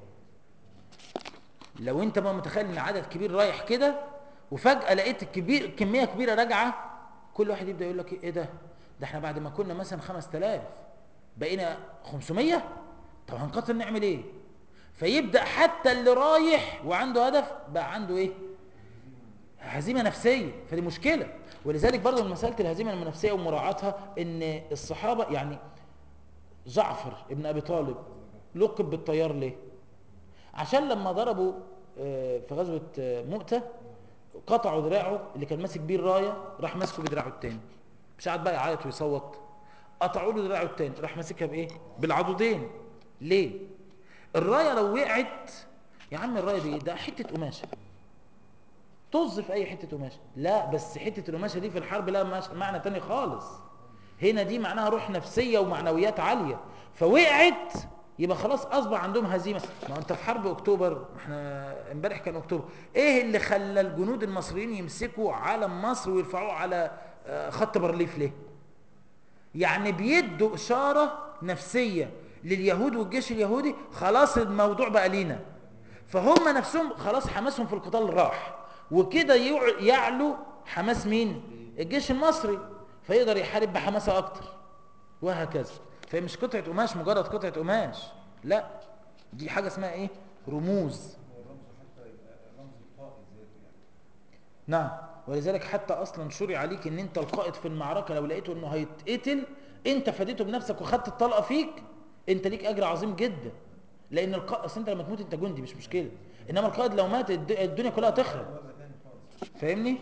لو انت ما متخيل ان عدد كبير رايح كده وفجأة لقيت كبير كمية كبيرة راجعة كل واحد يبدأ يقول لك ايه ده ده احنا بعد ما كنا مثلا 5000 بقينا 500 طب هنقاتل نعمل ايه فيبدأ حتى اللي رايح وعنده هدف بقى عنده ايه هزيمة نفسية فدي مشكلة ولذلك برضو من مسألة الهزيمة النفسية ومراعاتها ان الصحابة يعني جعفر ابن ابي طالب لقب بالطيار ليه عشان لما ضربوا آه، في غزوة آه، مؤتة قطعوا دراعه اللي كان ماسك بيه الراية راح ماسكه بدراعه التاني مش قاعد بقى يعيط ويصوت قطعوا له دراعه التاني راح ماسكها بايه بالعضدين ليه الراية لو وقعت يا عم الراية دي ده حتة قماشة طز في اي حتة قماشة لا بس حتة القماشة دي في الحرب لها مش- معنى تاني خالص هنا دي معناها روح نفسية ومعنويات عالية فوقعت يبقى خلاص اصبح عندهم هزيمة ما انت في حرب اكتوبر احنا امبارح كان اكتوبر ايه اللي خلى الجنود المصريين يمسكوا علم مصر ويرفعوه على آه، خط بارليف ليه يعني بيدوا اشارة نفسية لليهود والجيش اليهودي خلاص الموضوع بقى لينا فهم نفسهم خلاص حماسهم في القتال راح وكده يع- يعلو حماس مين الجيش المصري فيقدر يحارب بحماسة اكتر وهكذا فهي مش قطعة قماش مجرد قطعة قماش لا دي حاجة اسمها ايه رموز الرمز حتى يبقى رمز القائد ذاته يعني نعم ولذلك حتى اصلا شرع عليك ان انت القائد في المعركة لو لقيته انه هيتقتل انت فديته بنفسك وخدت الطلقة فيك انت ليك اجر عظيم جدا لان القائد اصل انت لما تموت انت جندي مش مشكلة انما القائد لو مات الد- الدنيا كلها تخرب وضع تاني خالص فاهمني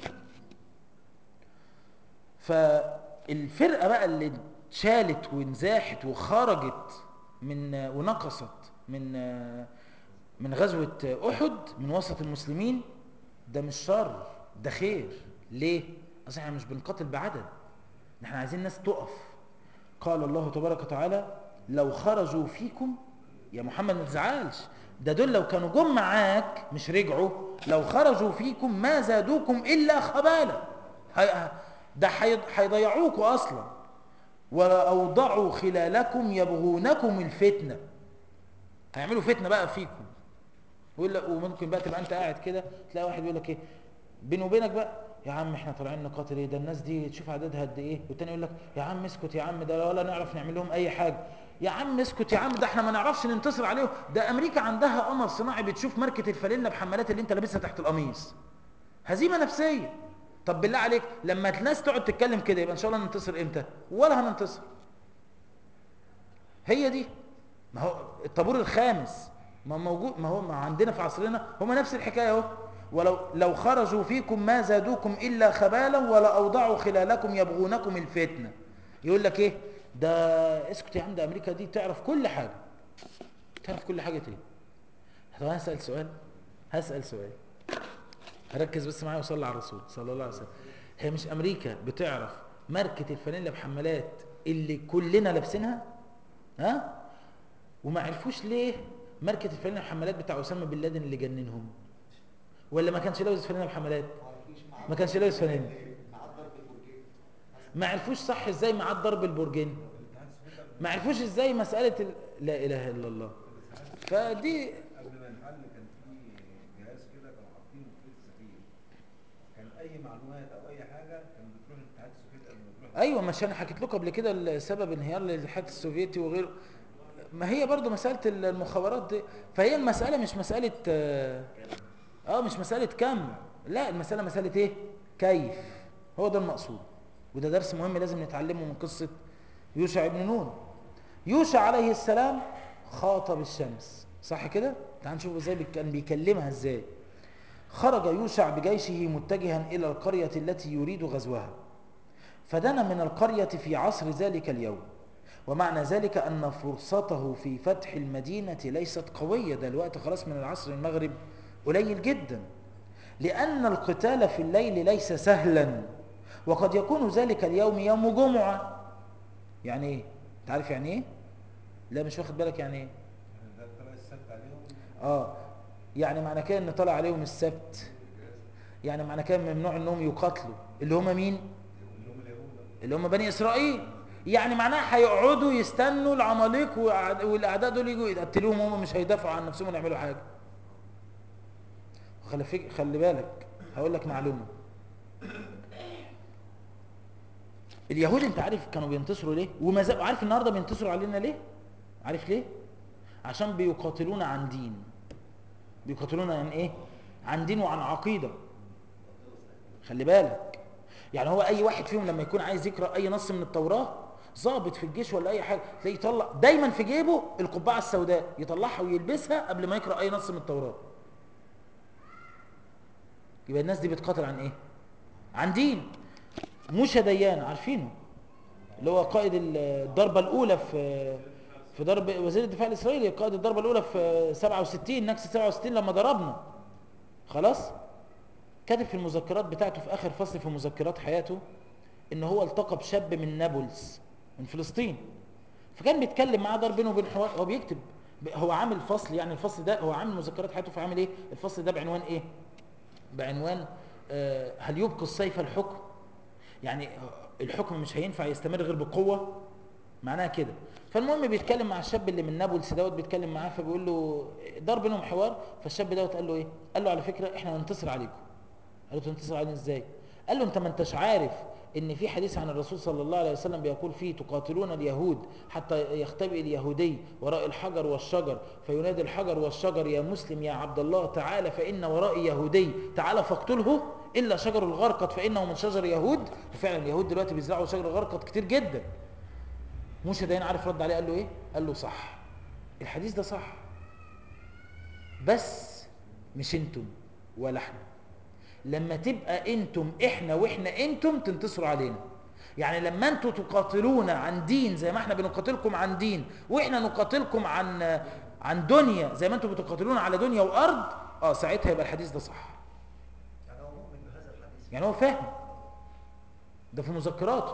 فالفرقة بقى اللي اتشالت وانزاحت وخرجت من ونقصت من من غزوة أحد من وسط المسلمين ده مش شر ده خير ليه؟ أصل احنا مش بنقاتل بعدد احنا عايزين ناس تقف قال الله تبارك وتعالى لو خرجوا فيكم يا محمد ما تزعلش ده دول لو كانوا جم معاك مش رجعوا لو خرجوا فيكم ما زادوكم إلا خبالا هي- ده هي- هيضيعوكوا أصلا وأوضعوا خلالكم يبغونكم الفتنة هيعملوا فتنة بقى فيكم ويقول لك وممكن بقى تبقى انت قاعد كده تلاقي واحد بيقول لك ايه بيني وبينك بقى يا عم احنا طالعين نقاتل ايه ده الناس دي تشوف عددها قد ايه والتاني يقول لك يا عم اسكت يا عم ده ولا نعرف نعمل لهم اي حاجه يا عم اسكت يا عم ده احنا ما نعرفش ننتصر عليهم ده امريكا عندها قمر صناعي بتشوف ماركه الفانيلا بحمالات اللي انت لابسها تحت القميص هزيمه نفسيه طب بالله عليك لما الناس تقعد تتكلم كده يبقى ان شاء الله ننتصر امتى ولا هننتصر هي دي ما هو الطابور الخامس ما موجود ما هو ما عندنا في عصرنا هم نفس الحكايه اهو ولو لو خرجوا فيكم ما زادوكم الا خبالا ولا اوضعوا خلالكم يبغونكم الفتنه يقول لك ايه ده اسكت يا عم ده امريكا دي تعرف كل حاجه تعرف كل حاجه ايه طب انا هسال سؤال هسال سؤال ركز بس معايا وصلي على الرسول صلى الله عليه وسلم هي مش امريكا بتعرف ماركه الفانيلا بحمالات اللي كلنا لابسينها ها وما عرفوش ليه ماركه الفانيلا بحمالات بتاع اسامه بن لادن اللي جننهم ولا ما كانش لابس فانيلا بحمالات ما كانش لابس فانيلا مع ضرب البرجين ما عرفوش صح ازاي معاه ضرب البرجين ما عرفوش ازاي مساله ال... لا اله الا الله فدي قبل ما ينحل كان في جهاز كده كانوا حاطينه في السفير كان اي معلومات او اي حاجه كانت بتروح للاتحاد السوفيتي قبل ما تروح ايوه مش انا حكيت لكم قبل كده سبب انهيار الاتحاد السوفيتي وغيره ما هي برضو مساله المخابرات دي فهي المساله مش مساله اه آه، مش مساله كم لا المساله مساله ايه كيف هو ده المقصود وده درس مهم لازم نتعلمه من قصه يوشع ابن نون يوشع عليه السلام خاطب الشمس صح كده تعال نشوف ازاي بي- كان بيكلمها ازاي خرج يوشع بجيشه متجها الى القريه التي يريد غزوها فدنا من القريه في عصر ذلك اليوم ومعنى ذلك ان فرصته في فتح المدينه ليست قويه ده الوقت خلاص من العصر المغرب قليل جدا لان القتال في الليل ليس سهلا وقد يكون ذلك اليوم يوم جمعه يعني ايه انت عارف يعني ايه لا مش واخد بالك يعني ايه يعني ده طلع السبت عليهم اه يعني معنى كده ان طلع عليهم السبت يعني معنى كده ممنوع انهم يقاتلوا اللي هم مين اللي هم اليهود اللي هم بني اسرائيل يعني معناها هيقعدوا يستنوا العماليق وأعد- والاعداء دول يجوا يقتلوهم هم مش هيدافعوا عن نفسهم ولا يعملوا حاجه خلي فيك خلي بالك هقول لك معلومه اليهود انت عارف كانوا بينتصروا ليه وما زال عارف النهارده بينتصروا علينا ليه عارف ليه عشان بيقاتلونا عن دين بيقاتلونا عن ايه عن دين وعن عقيده خلي بالك يعني هو اي واحد فيهم لما يكون عايز يقرا اي نص من التوراه ضابط في الجيش ولا اي حاجه تلاقيه يطلع دايما في جيبه القبعه السوداء يطلعها ويلبسها قبل ما يقرا اي نص من التوراه يبقى الناس دي بتقاتل عن ايه عن دين موشى ديان عارفينه اللي هو قائد الضربه الاولى في في ضرب وزير الدفاع الاسرائيلي قائد الضربه الاولى في 67 نكسه 67 لما ضربنا خلاص كاتب في المذكرات بتاعته في اخر فصل في مذكرات حياته ان هو التقى بشاب من نابلس من فلسطين فكان بيتكلم معاه دار بينه وبين حوار هو بيكتب هو عامل فصل يعني الفصل ده هو عامل مذكرات حياته فعامل ايه الفصل ده بعنوان ايه بعنوان آه، هل يبقي السيف الحكم يعني آه، الحكم مش هينفع يستمر غير بقوه معناها كده فالمهم بيتكلم مع الشاب اللي من نابلس دوت بيتكلم معاه فبيقول له دار بينهم حوار فالشاب دوت قال له ايه قال له على فكره احنا هننتصر عليكم قال له تنتصر علينا ازاي قال له انت ما انتش عارف ان في حديث عن الرسول صلى الله عليه وسلم بيقول فيه تقاتلون اليهود حتى يختبئ اليهودي وراء الحجر والشجر فينادي الحجر والشجر يا مسلم يا عبد الله تعالى فان ورائي يهودي تعالى فاقتله الا شجر الغرقد فانه من شجر يهود وفعلا اليهود دلوقتي بيزرعوا شجر الغرقد كتير جدا موسى داين عارف رد عليه قال له ايه قال له صح الحديث ده صح بس مش انتم ولا احنا لما تبقى انتم احنا واحنا انتم تنتصروا علينا يعني لما انتم تقاتلون عن دين زي ما احنا بنقاتلكم عن دين واحنا نقاتلكم عن عن دنيا زي ما انتم بتقاتلون على دنيا وارض اه ساعتها يبقى الحديث ده صح يعني هو مؤمن بهذا الحديث يعني هو فاهم ده في مذكراته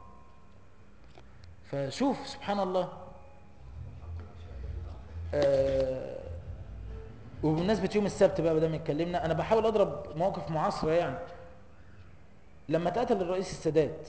فشوف سبحان الله آه وبمناسبة يوم السبت بقى بدل ما اتكلمنا انا بحاول اضرب مواقف معاصرة يعني لما اتقتل الرئيس السادات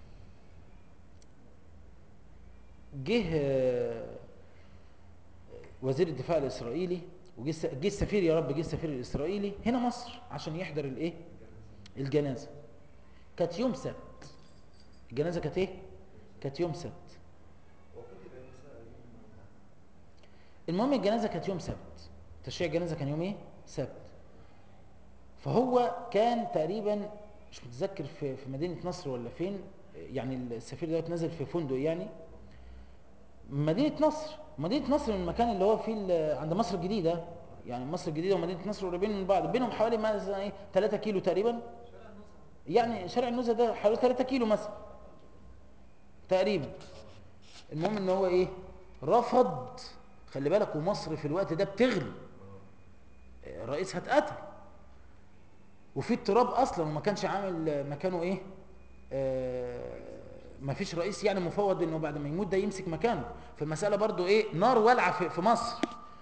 جه آه، وزير الدفاع الاسرائيلي وجه الس- جه السفير يا رب جه السفير الاسرائيلي هنا مصر عشان يحضر الايه الجنازه كانت يوم سبت الجنازه كانت ايه كانت يوم سبت وكتب يوم سبت المهم الجنازه كانت يوم سبت تشييع الجنازه كان يوم ايه سبت فهو كان تقريبا مش متذكر في في مدينه نصر ولا فين يعني السفير دوت نزل في فندق يعني مدينه نصر مدينه نصر من المكان اللي هو فيه ال- عند مصر الجديده يعني مصر الجديده ومدينه نصر قريبين من بعض بينهم حوالي مثلا ايه 3 كيلو تقريبا يعني شارع النزهه ده حوالي 3 كيلو مثلا تقريبا المهم ان هو ايه رفض خلي بالك ومصر في الوقت ده بتغلي الرئيس هتقتل وفي اضطراب اصلا وما كانش عامل مكانه ايه آه ما فيش رئيس يعني مفوض انه بعد ما يموت ده يمسك مكانه فالمساله برضو ايه نار والعه في, في مصر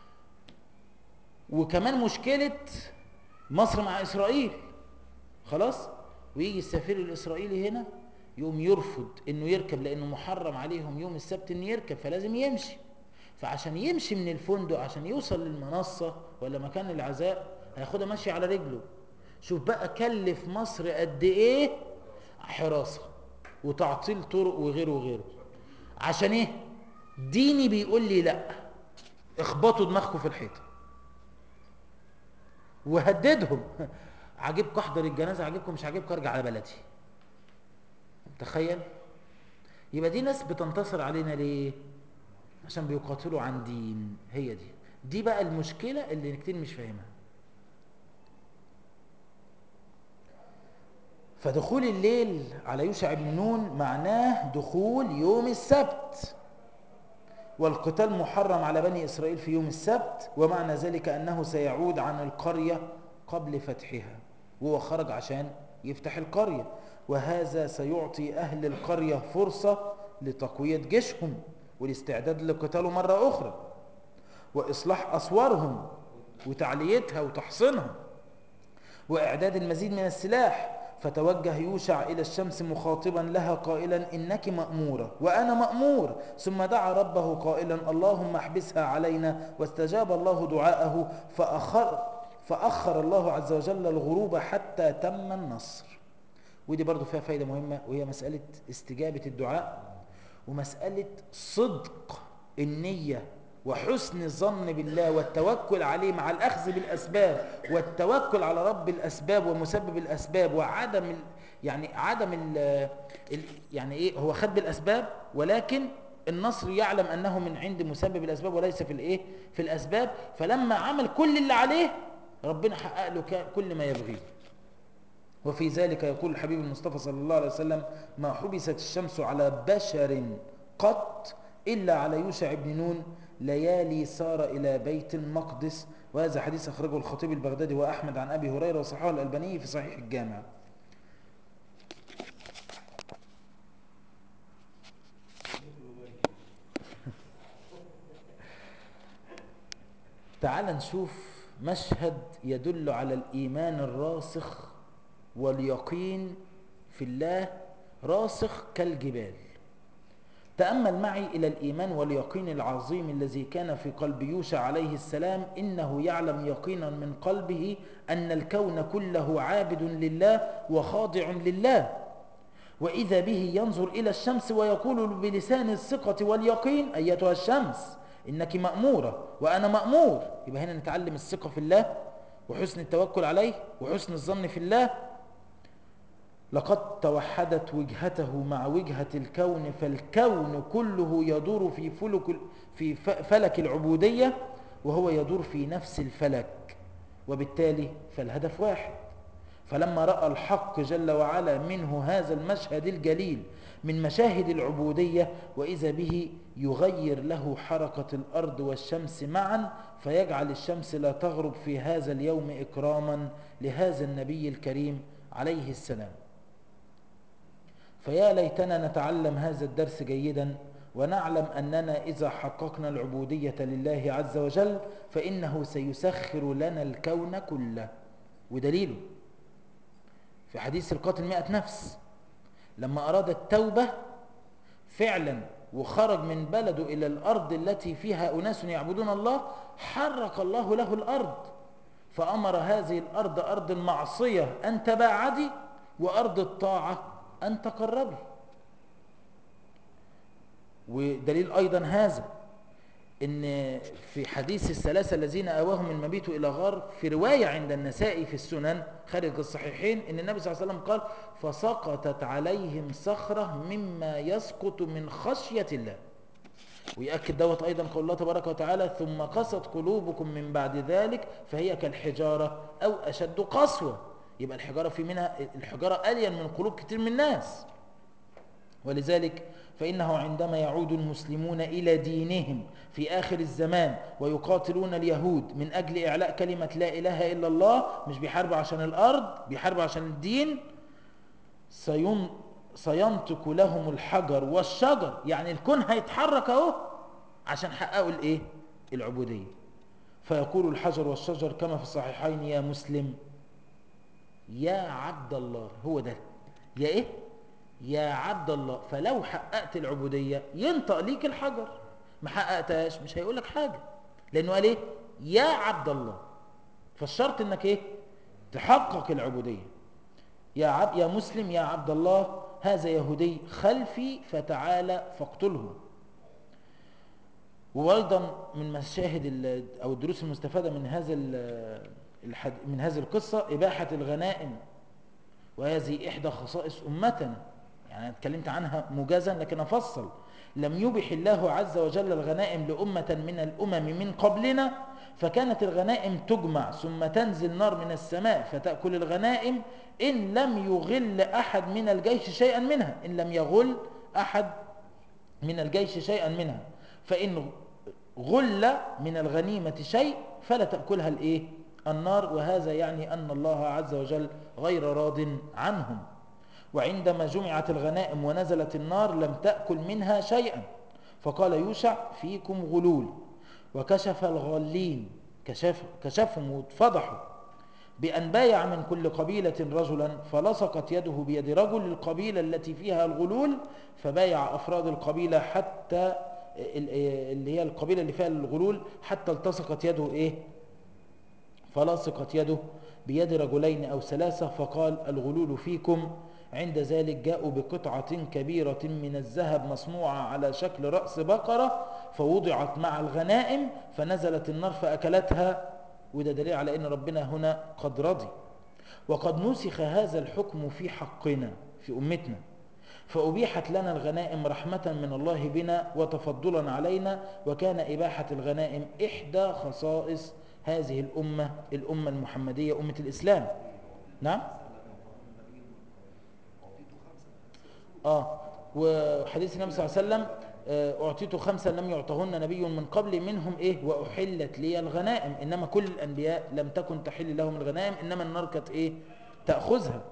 وكمان مشكله مصر مع اسرائيل خلاص ويجي السفير الاسرائيلي هنا يقوم يرفض انه يركب لانه محرم عليهم يوم السبت انه يركب فلازم يمشي فعشان يمشي من الفندق عشان يوصل للمنصة ولا مكان العزاء هياخدها ماشي على رجله شوف بقى كلف مصر قد ايه حراسة وتعطيل طرق وغيره وغيره عشان ايه ديني بيقول لي لا اخبطوا دماغكم في الحيطة وهددهم عاجبكم احضر الجنازة عاجبكم مش عاجبكم ارجع على بلدي تخيل يبقى دي ناس بتنتصر علينا ليه عشان بيقاتلوا عن دين هي دي دي بقى المشكلة اللي كتير مش فاهمها فدخول الليل على يوشع بن نون معناه دخول يوم السبت والقتال محرم على بني إسرائيل في يوم السبت ومعنى ذلك أنه سيعود عن القرية قبل فتحها وهو خرج عشان يفتح القرية وهذا سيعطي أهل القرية فرصة لتقوية جيشهم والاستعداد لقتاله مرة أخرى وإصلاح أسوارهم وتعليتها وتحصينها وإعداد المزيد من السلاح فتوجه يوشع إلى الشمس مخاطبا لها قائلا إنك مأمورة وأنا مأمور ثم دعا ربه قائلا اللهم احبسها علينا واستجاب الله دعاءه فأخر, فأخر الله عز وجل الغروب حتى تم النصر ودي برضو فيها فايدة مهمة وهي مسألة استجابة الدعاء ومسألة صدق النية وحسن الظن بالله والتوكل عليه مع الأخذ بالأسباب والتوكل على رب الأسباب ومسبب الأسباب وعدم ال يعني عدم ال ال يعني إيه هو خد بالأسباب ولكن النصر يعلم أنه من عند مسبب الأسباب وليس في الإيه في الأسباب فلما عمل كل اللي عليه ربنا حقق له كل ما يبغيه وفي ذلك يقول الحبيب المصطفى صلى الله عليه وسلم ما حبست الشمس على بشر قط إلا على يوشع بن نون ليالي سار إلى بيت المقدس وهذا حديث أخرجه الخطيب البغدادي وأحمد عن أبي هريرة وصححه الألباني في صحيح الجامع تعال نشوف مشهد يدل على الإيمان الراسخ واليقين في الله راسخ كالجبال تأمل معي إلى الإيمان واليقين العظيم الذي كان في قلب يوشع عليه السلام إنه يعلم يقينا من قلبه أن الكون كله عابد لله وخاضع لله وإذا به ينظر إلى الشمس ويقول بلسان الثقة واليقين أيتها الشمس إنك مأمورة وأنا مأمور يبقى هنا نتعلم الثقة في الله وحسن التوكل عليه وحسن الظن في الله لقد توحدت وجهته مع وجهة الكون فالكون كله يدور في فلك في فلك العبودية وهو يدور في نفس الفلك وبالتالي فالهدف واحد فلما رأى الحق جل وعلا منه هذا المشهد الجليل من مشاهد العبودية وإذا به يغير له حركة الأرض والشمس معا فيجعل الشمس لا تغرب في هذا اليوم إكراما لهذا النبي الكريم عليه السلام فيا ليتنا نتعلم هذا الدرس جيدا ونعلم أننا إذا حققنا العبودية لله عز وجل فإنه سيسخر لنا الكون كله ودليله في حديث القاتل مئة نفس لما أراد التوبة فعلا وخرج من بلده إلى الأرض التي فيها أناس يعبدون الله حرك الله له الأرض فأمر هذه الأرض أرض المعصية أن تباعدي وأرض الطاعة أن تقربي ودليل أيضا هذا إن في حديث الثلاثة الذين آواهم من مبيت إلى غار في رواية عند النساء في السنن خارج الصحيحين إن النبي صلى الله عليه وسلم قال فسقطت عليهم صخرة مما يسقط من خشية الله ويأكد دوت أيضا قول الله تبارك وتعالى ثم قست قلوبكم من بعد ذلك فهي كالحجارة أو أشد قسوة يبقى الحجارة في منها الحجارة ألين من قلوب كتير من الناس ولذلك فإنه عندما يعود المسلمون إلى دينهم في آخر الزمان ويقاتلون اليهود من أجل إعلاء كلمة لا إله إلا الله مش بيحاربوا عشان الأرض بيحاربوا عشان الدين سين سينطق لهم الحجر والشجر يعني الكون هيتحرك اهو عشان حققوا الايه العبوديه فيقول الحجر والشجر كما في الصحيحين يا مسلم يا عبد الله هو ده يا ايه يا عبد الله فلو حققت العبوديه ينطق ليك الحجر ما حققتهاش مش هيقول لك حاجه لانه قال ايه يا عبد الله فالشرط انك ايه تحقق العبوديه يا عبد يا مسلم يا عبد الله هذا يهودي خلفي فتعالى فاقتله وايضا من مشاهد او الدروس المستفاده من هذا من هذه القصه اباحه الغنائم وهذه احدى خصائص امتنا يعني أنا اتكلمت عنها موجزا لكن أفصل لم يبح الله عز وجل الغنائم لأمة من الأمم من قبلنا فكانت الغنائم تجمع ثم تنزل نار من السماء فتأكل الغنائم إن لم يغل أحد من الجيش شيئا منها إن لم يغل أحد من الجيش شيئا منها فإن غل من الغنيمة شيء فلا تأكلها الإيه؟ النار وهذا يعني أن الله عز وجل غير راض عنهم وعندما جمعت الغنائم ونزلت النار لم تأكل منها شيئا فقال يوشع فيكم غلول وكشف الغالين كشف كشفهم واتفضحوا بأن بايع من كل قبيلة رجلا فلصقت يده بيد رجل القبيلة التي فيها الغلول فبايع أفراد القبيلة حتى اللي هي القبيلة اللي فيها الغلول حتى التصقت يده إيه فلصقت يده بيد رجلين أو ثلاثة فقال الغلول فيكم عند ذلك جاءوا بقطعة كبيرة من الذهب مصنوعة على شكل رأس بقرة فوضعت مع الغنائم فنزلت النار فأكلتها وده دليل على أن ربنا هنا قد رضي وقد نسخ هذا الحكم في حقنا في أمتنا فأبيحت لنا الغنائم رحمة من الله بنا وتفضلا علينا وكان إباحة الغنائم إحدى خصائص هذه الأمة الأمة المحمدية أمة الإسلام نعم آه وحديث النبي صلى الله عليه وسلم آه، أعطيت خمسا لم يعطهن نبي من قبل منهم إيه وأحلت لي الغنائم إنما كل الأنبياء لم تكن تحل لهم الغنائم إنما النار كانت إيه تأخذها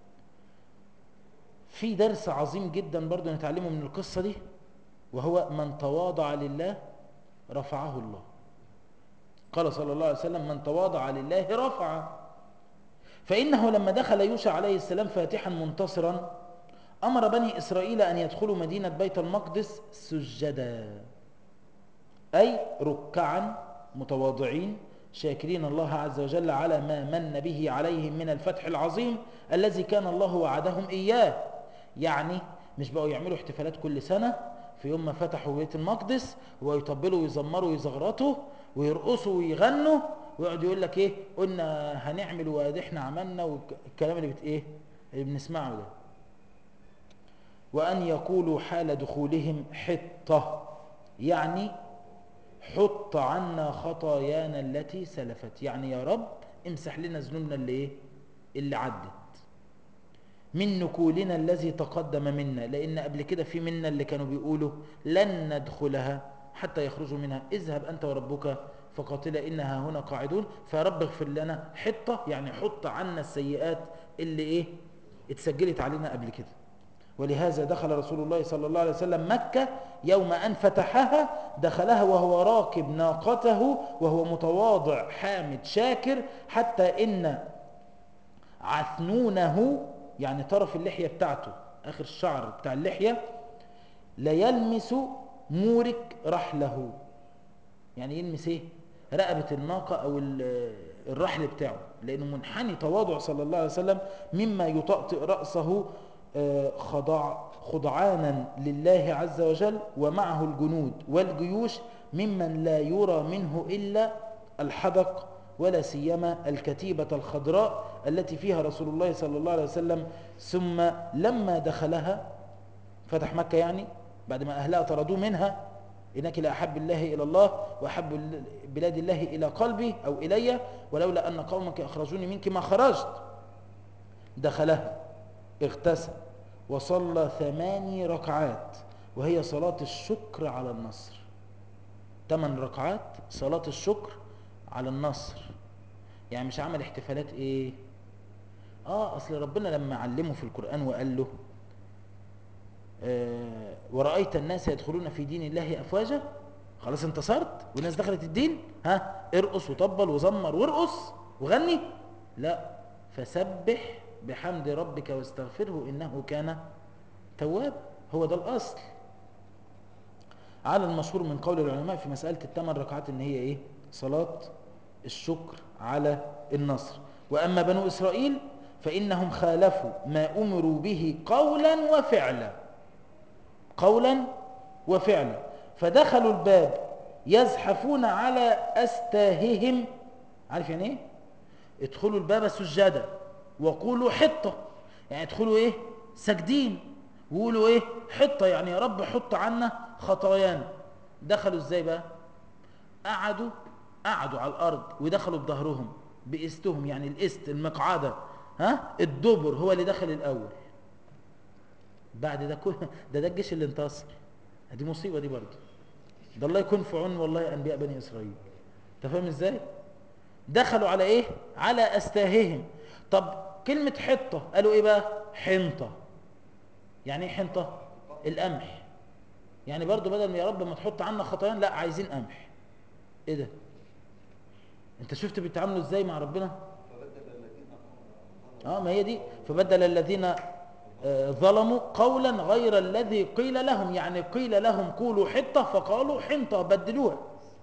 في درس عظيم جدا برضو نتعلمه من القصة دي وهو من تواضع لله رفعه الله قال صلى الله عليه وسلم من تواضع لله رفعه فإنه لما دخل يوشع عليه السلام فاتحا منتصرا أمر بني إسرائيل أن يدخلوا مدينة بيت المقدس سجدا أي ركعا متواضعين شاكرين الله عز وجل على ما من به عليهم من الفتح العظيم الذي كان الله وعدهم إياه يعني مش بقوا يعملوا احتفالات كل سنة في يوم ما فتحوا بيت المقدس ويطبلوا ويزمروا ويزغرطوا ويرقصوا ويغنوا ويقعد يقول لك ايه قلنا هنعمل وادي احنا عملنا والكلام اللي بت ايه اللي بنسمعه ده وأن يقولوا حال دخولهم حطة يعني حط عنا خطايانا التي سلفت يعني يا رب امسح لنا ذنوبنا اللي ايه اللي عدت من نكولنا الذي تقدم منا لان قبل كده في منا اللي كانوا بيقولوا لن ندخلها حتى يخرجوا منها اذهب انت وربك فقاتلا انها هنا قاعدون فيا رب اغفر لنا حطه يعني حط عنا السيئات اللي ايه اتسجلت علينا قبل كده ولهذا دخل رسول الله صلى الله عليه وسلم مكة يوم أن فتحها دخلها وهو راكب ناقته وهو متواضع حامد شاكر حتى إن عثنونه يعني طرف اللحية بتاعته آخر الشعر بتاع اللحية لا يلمس مورك رحله يعني يلمس ايه رقبة الناقة أو الرحل بتاعه لأنه منحني تواضع صلى الله عليه وسلم مما يطأطئ رأسه خضع خضعانا لله عز وجل ومعه الجنود والجيوش ممن لا يرى منه إلا الحدق ولا سيما الكتيبة الخضراء التي فيها رسول الله صلى الله عليه وسلم ثم لما دخلها فتح مكة يعني بعد ما أهلها طردوه منها إنك لأحب الله إلى الله وأحب بلاد الله إلى قلبي أو إلي ولولا أن قومك أخرجوني منك ما خرجت دخلها اغتسل وصلى ثماني ركعات وهي صلاة الشكر على النصر ثمان ركعات صلاة الشكر على النصر يعني مش عمل احتفالات ايه اه اصل ربنا لما علمه في القرآن وقال له آه ورأيت الناس يدخلون في دين الله أفواجا خلاص انتصرت والناس دخلت الدين ها ارقص وطبل وزمر وارقص وغني لا فسبح بحمد ربك واستغفره إنه كان تواب هو ده الأصل على المشهور من قول العلماء في مسألة الثمان ركعات إن هي إيه صلاة الشكر على النصر وأما بنو إسرائيل فإنهم خالفوا ما أمروا به قولا وفعلا قولا وفعلا فدخلوا الباب يزحفون على أستاههم عارف يعني إيه ادخلوا الباب سجدا وقولوا حطة يعني ادخلوا ايه سجدين ويقولوا ايه حطة يعني يا رب حط عنا خطايانا دخلوا ازاي بقى قعدوا قعدوا على الارض ودخلوا بظهرهم باستهم يعني الاست المقعده ها الدبر هو اللي دخل الاول بعد ده كل ده ده الجيش اللي انتصر دي مصيبه دي برضه ده الله يكون في عون والله انبياء بني اسرائيل انت فاهم ازاي دخلوا على ايه على استاههم طب كلمه حطه قالوا ايه بقى حنطه يعني ايه حنطه القمح يعني برضه بدل ما يا رب ما تحط عنا خطايانا لا عايزين قمح ايه ده انت شفت بيتعاملوا ازاي مع ربنا اه ما هي دي فبدل الذين آه، ظلموا قولا غير الذي قيل لهم يعني قيل لهم قولوا حطة فقالوا حنطة بدلوها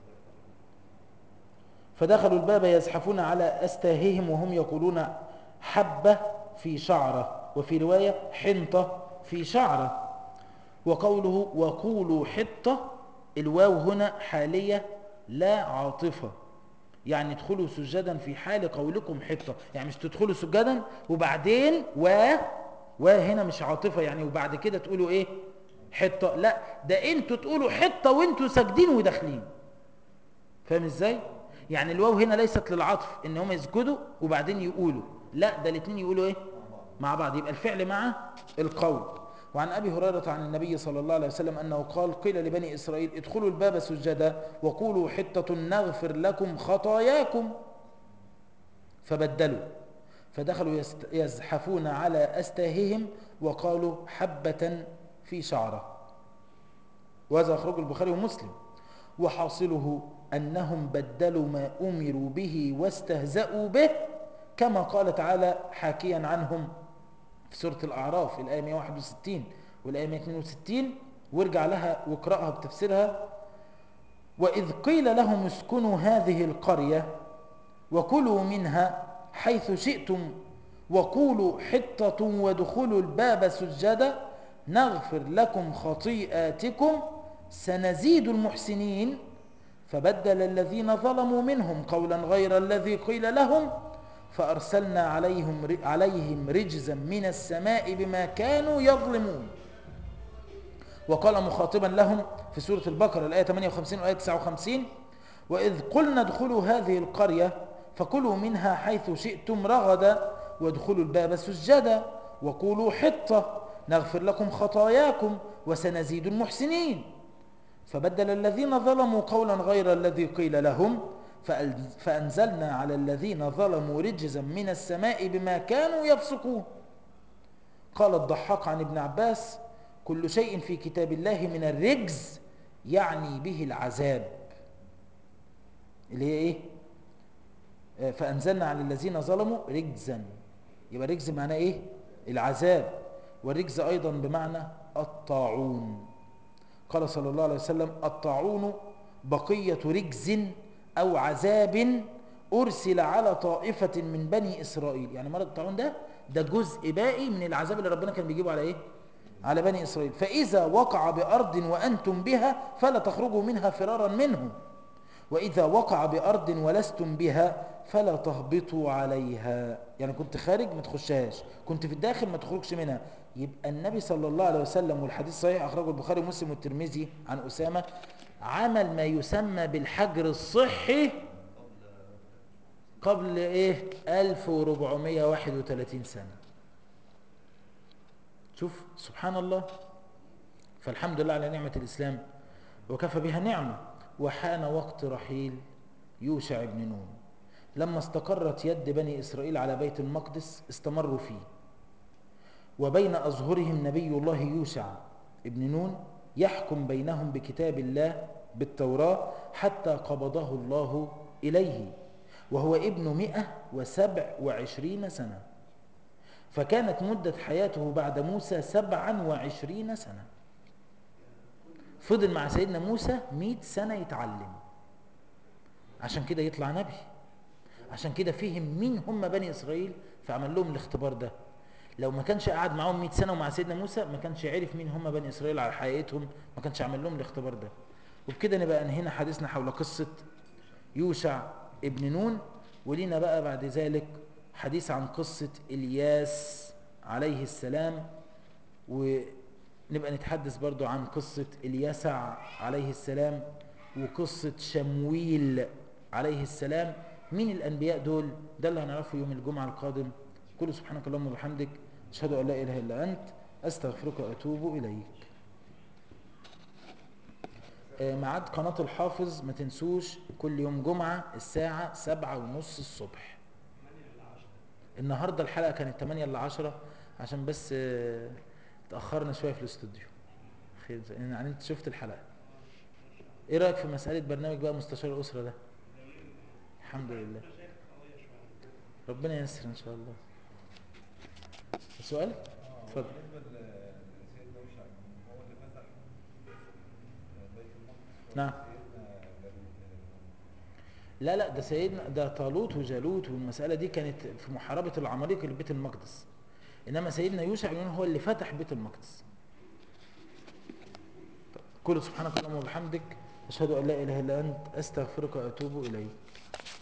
فدخلوا الباب يزحفون على أستاههم وهم يقولون حبة في شعرة وفي رواية حنطة في شعرة وقوله وقولوا حطة الواو هنا حالية لا عاطفة يعني ادخلوا سجدا في حال قولكم حطة يعني مش تدخلوا سجدا وبعدين و وهنا مش عاطفة يعني وبعد كده تقولوا ايه حطة لا ده انتوا تقولوا حطة وانتوا ساجدين وداخلين فاهم ازاي يعني الواو هنا ليست للعطف ان هم يسجدوا وبعدين يقولوا لا ده الاثنين يقولوا ايه مع بعض يبقى الفعل مع القول وعن ابي هريره عن النبي صلى الله عليه وسلم انه قال قيل لبني اسرائيل ادخلوا الباب سجدا وقولوا حطه نغفر لكم خطاياكم فبدلوا فدخلوا يست- يزحفون على استاههم وقالوا حبه في شعره وهذا اخرجه البخاري ومسلم وحاصله انهم بدلوا ما امروا به واستهزأوا به كما قال تعالى حاكيا عنهم في سورة الأعراف الآية 161 والآية 162 وارجع لها واقرأها بتفسيرها وإذ قيل لهم اسكنوا هذه القرية وكلوا منها حيث شئتم وقولوا حطة وادخلوا الباب سجدا نغفر لكم خطيئاتكم سنزيد المحسنين فبدل الذين ظلموا منهم قولا غير الذي قيل لهم فأرسلنا عليهم عليهم رجزا من السماء بما كانوا يظلمون وقال مخاطبا لهم في سورة البقرة الآية 58 والآية 59 وإذ قلنا ادخلوا هذه القرية فكلوا منها حيث شئتم رغدا وادخلوا الباب سجدا وقولوا حطة نغفر لكم خطاياكم وسنزيد المحسنين فبدل الذين ظلموا قولا غير الذي قيل لهم فأل- فأنزلنا على الذين ظلموا رجزا من السماء بما كانوا يفسقون قال الضحاك عن ابن عباس كل شيء في كتاب الله من الرجز يعني به العذاب اللي هي ايه آه، فأنزلنا على الذين ظلموا رجزا يبقى رجز معناه ايه العذاب والرجز ايضا بمعنى الطاعون قال صلى الله عليه وسلم الطاعون بقية رجز أو عذاب أرسل على طائفة من بني إسرائيل يعني مرض الطاعون ده ده جزء باقي من العذاب اللي ربنا كان بيجيبه على إيه؟ على بني إسرائيل فإذا وقع بأرض وأنتم بها فلا تخرجوا منها فرارا منه وإذا وقع بأرض ولستم بها فلا تهبطوا عليها يعني كنت خارج ما تخشهاش كنت في الداخل ما تخرجش منها يبقى النبي صلى الله عليه وسلم والحديث صحيح أخرجه البخاري ومسلم والترمذي عن أسامة عمل ما يسمى بالحجر الصحي قبل إيه 1431 سنة شوف سبحان الله فالحمد لله على نعمة الإسلام وكفى بها نعمة وحان وقت رحيل يوشع بن نون لما استقرت يد بني إسرائيل على بيت المقدس استمروا فيه وبين أظهرهم نبي الله يوشع ابن نون يحكم بينهم بكتاب الله بالتوراة حتى قبضه الله إليه وهو ابن مئة وسبع وعشرين سنة فكانت مدة حياته بعد موسى سبعا وعشرين سنة فضل مع سيدنا موسى مئة سنة يتعلم عشان كده يطلع نبي عشان كده فهم مين هم بني إسرائيل فعمل لهم الاختبار ده لو ما كانش قعد معاهم 100 سنة ومع سيدنا موسى ما كانش عرف مين هم بني إسرائيل على حقيقتهم ما كانش عمل لهم الاختبار ده وبكده نبقى انهينا حديثنا حول قصة يوشع ابن نون ولينا بقى بعد ذلك حديث عن قصة إلياس عليه السلام نبقى نتحدث برضو عن قصة اليسع عليه السلام وقصة شمويل عليه السلام مين الأنبياء دول ده اللي هنعرفه يوم الجمعة القادم كل سبحانك اللهم وبحمدك أشهد أن لا إله إلا أنت أستغفرك وأتوب إليك آه، ميعاد قناة الحافظ ما تنسوش كل يوم جمعة الساعة سبعة ونص الصبح النهاردة الحلقة كانت 8 ل 10 عشان بس آه، اتأخرنا شوية في الاستوديو خير يعني انت شفت الحلقة ايه رأيك في مسألة برنامج بقى مستشار الأسرة ده الحمد لله ربنا ييسر ان شاء الله سؤال اتفضل بالنسبه لسيدنا يوشع هو اللي فتح بيت المقدس نعم. سيدنا جالوت لا لا ده سيدنا ده طالوت وجالوت والمسألة دي كانت في محاربة العمالقة لبيت المقدس إنما سيدنا يوشع يقول هو اللي فتح بيت المقدس كل سبحانك اللهم وبحمدك أشهد أن لا إله إلا أنت أستغفرك وأتوب إليك